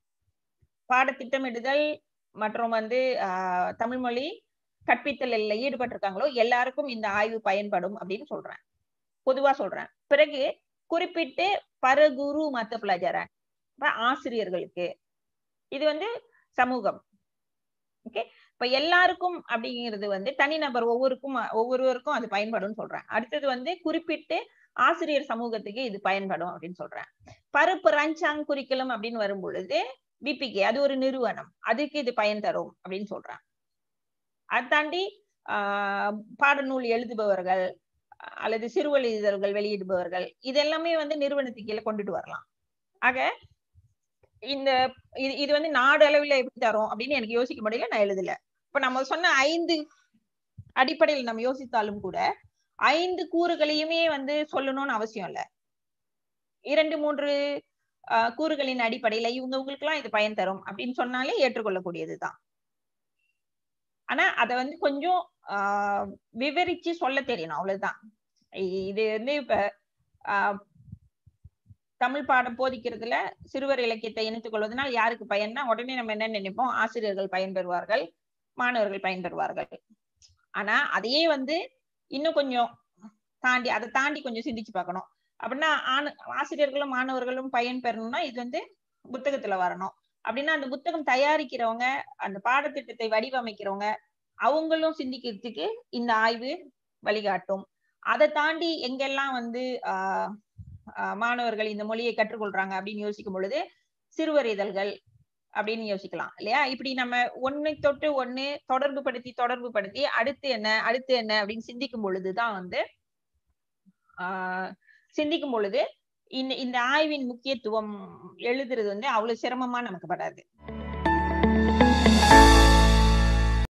பாடத்திட்டமிடுதல் மற்றும் வந்து ஆஹ் தமிழ் மொழி கற்பித்தலில் ஈடுபட்டிருக்காங்களோ எல்லாருக்கும் இந்த ஆய்வு பயன்படும் அப்படின்னு சொல்றேன் பொதுவா சொல்றேன் பிறகு குறிப்பிட்டு பரகுரு மத்த pelajaran ஆசிரியர்களுக்கு இது வந்து சமூகம் ஓகே இப்ப எல்லாருக்கும் அப்படிங்கிறது வந்து தனிநபர் ஒவ்வொருக்கும் ஒவ்வொருவருக்கும் அது பயன்படும் சொல்றேன் அடுத்தது வந்து குறிப்பிட்டு ஆசிரியர் சமூகத்துக்கு இது பயன்படும் அப்படின்னு சொல்றேன் பருப்பு ரஞ்சாங் குறிக்கலும் அப்படின்னு வரும் பொழுது பிபிகே அது ஒரு நிறுவனம் அதுக்கு இது பயன் தரும் அப்படின்னு சொல்றேன் அதை தாண்டி ஆஹ் பாடநூல் எழுதுபவர்கள் அல்லது சிறுவழி இதழ்கள் வெளியிடுபவர்கள் இது எல்லாமே வந்து நிறுவனத்துக்கு கீழே கொண்டுட்டு வரலாம் ஆக இந்த இது இது வந்து நாடு அளவில் எப்படி தரும் அப்படின்னு எனக்கு யோசிக்க முடியல நான் எழுதல இப்ப நம்ம சொன்ன ஐந்து அடிப்படையில் நம்ம யோசித்தாலும் கூட ஐந்து கூறுகளையுமே வந்து சொல்லணும்னு அவசியம் இல்ல இரண்டு மூன்று கூறுகளின் அடிப்படையில இவங்க உங்களுக்கு எல்லாம் இது பயன் தரும் அப்படின்னு சொன்னாலே ஏற்றுக்கொள்ளக்கூடியதுதான் ஆனா அத வந்து கொஞ்சம் ஆஹ் விவரிச்சு சொல்ல தெரியணும் அவ்வளவுதான் இது வந்து இப்ப ஆஹ் தமிழ் பாடம் போதிக்கிறதுல சிறுவர் இலக்கியத்தை இணைத்துக் கொள்வதனால் யாருக்கு பயன்னா உடனே நம்ம என்ன நினைப்போம் ஆசிரியர்கள் பயன்பெறுவார்கள் மாணவர்கள் பயன்பெறுவார்கள் ஆனா அதையே வந்து இன்னும் கொஞ்சம் தாண்டி அதை தாண்டி கொஞ்சம் சிந்திச்சு பார்க்கணும் அப்படின்னா ஆண் ஆசிரியர்களும் மாணவர்களும் பயன் பெறணும்னா இது வந்து புத்தகத்துல வரணும் அப்படின்னா அந்த புத்தகம் தயாரிக்கிறவங்க அந்த பாடத்திட்டத்தை வடிவமைக்கிறவங்க அவங்களும் சிந்திக்கிறதுக்கு இந்த ஆய்வு வழிகாட்டும் அதை தாண்டி எங்கெல்லாம் வந்து ஆஹ் மாணவர்கள் இந்த மொழியை கற்றுக்கொள்றாங்க அப்படின்னு யோசிக்கும் பொழுது சிறுவர் இதழ்கள் அப்படின்னு யோசிக்கலாம் இல்லையா இப்படி நம்ம ஒன்னை தொட்டு ஒண்ணு தொடர்பு படுத்தி தொடர்பு படுத்தி அடுத்து என்ன அடுத்து என்ன அப்படின்னு சிந்திக்கும் பொழுதுதான் வந்து ஆஹ் சிந்திக்கும் பொழுது இந்த இந்த ஆய்வின் முக்கியத்துவம் எழுதுறது வந்து அவ்வளவு சிரமமா நமக்கு படாது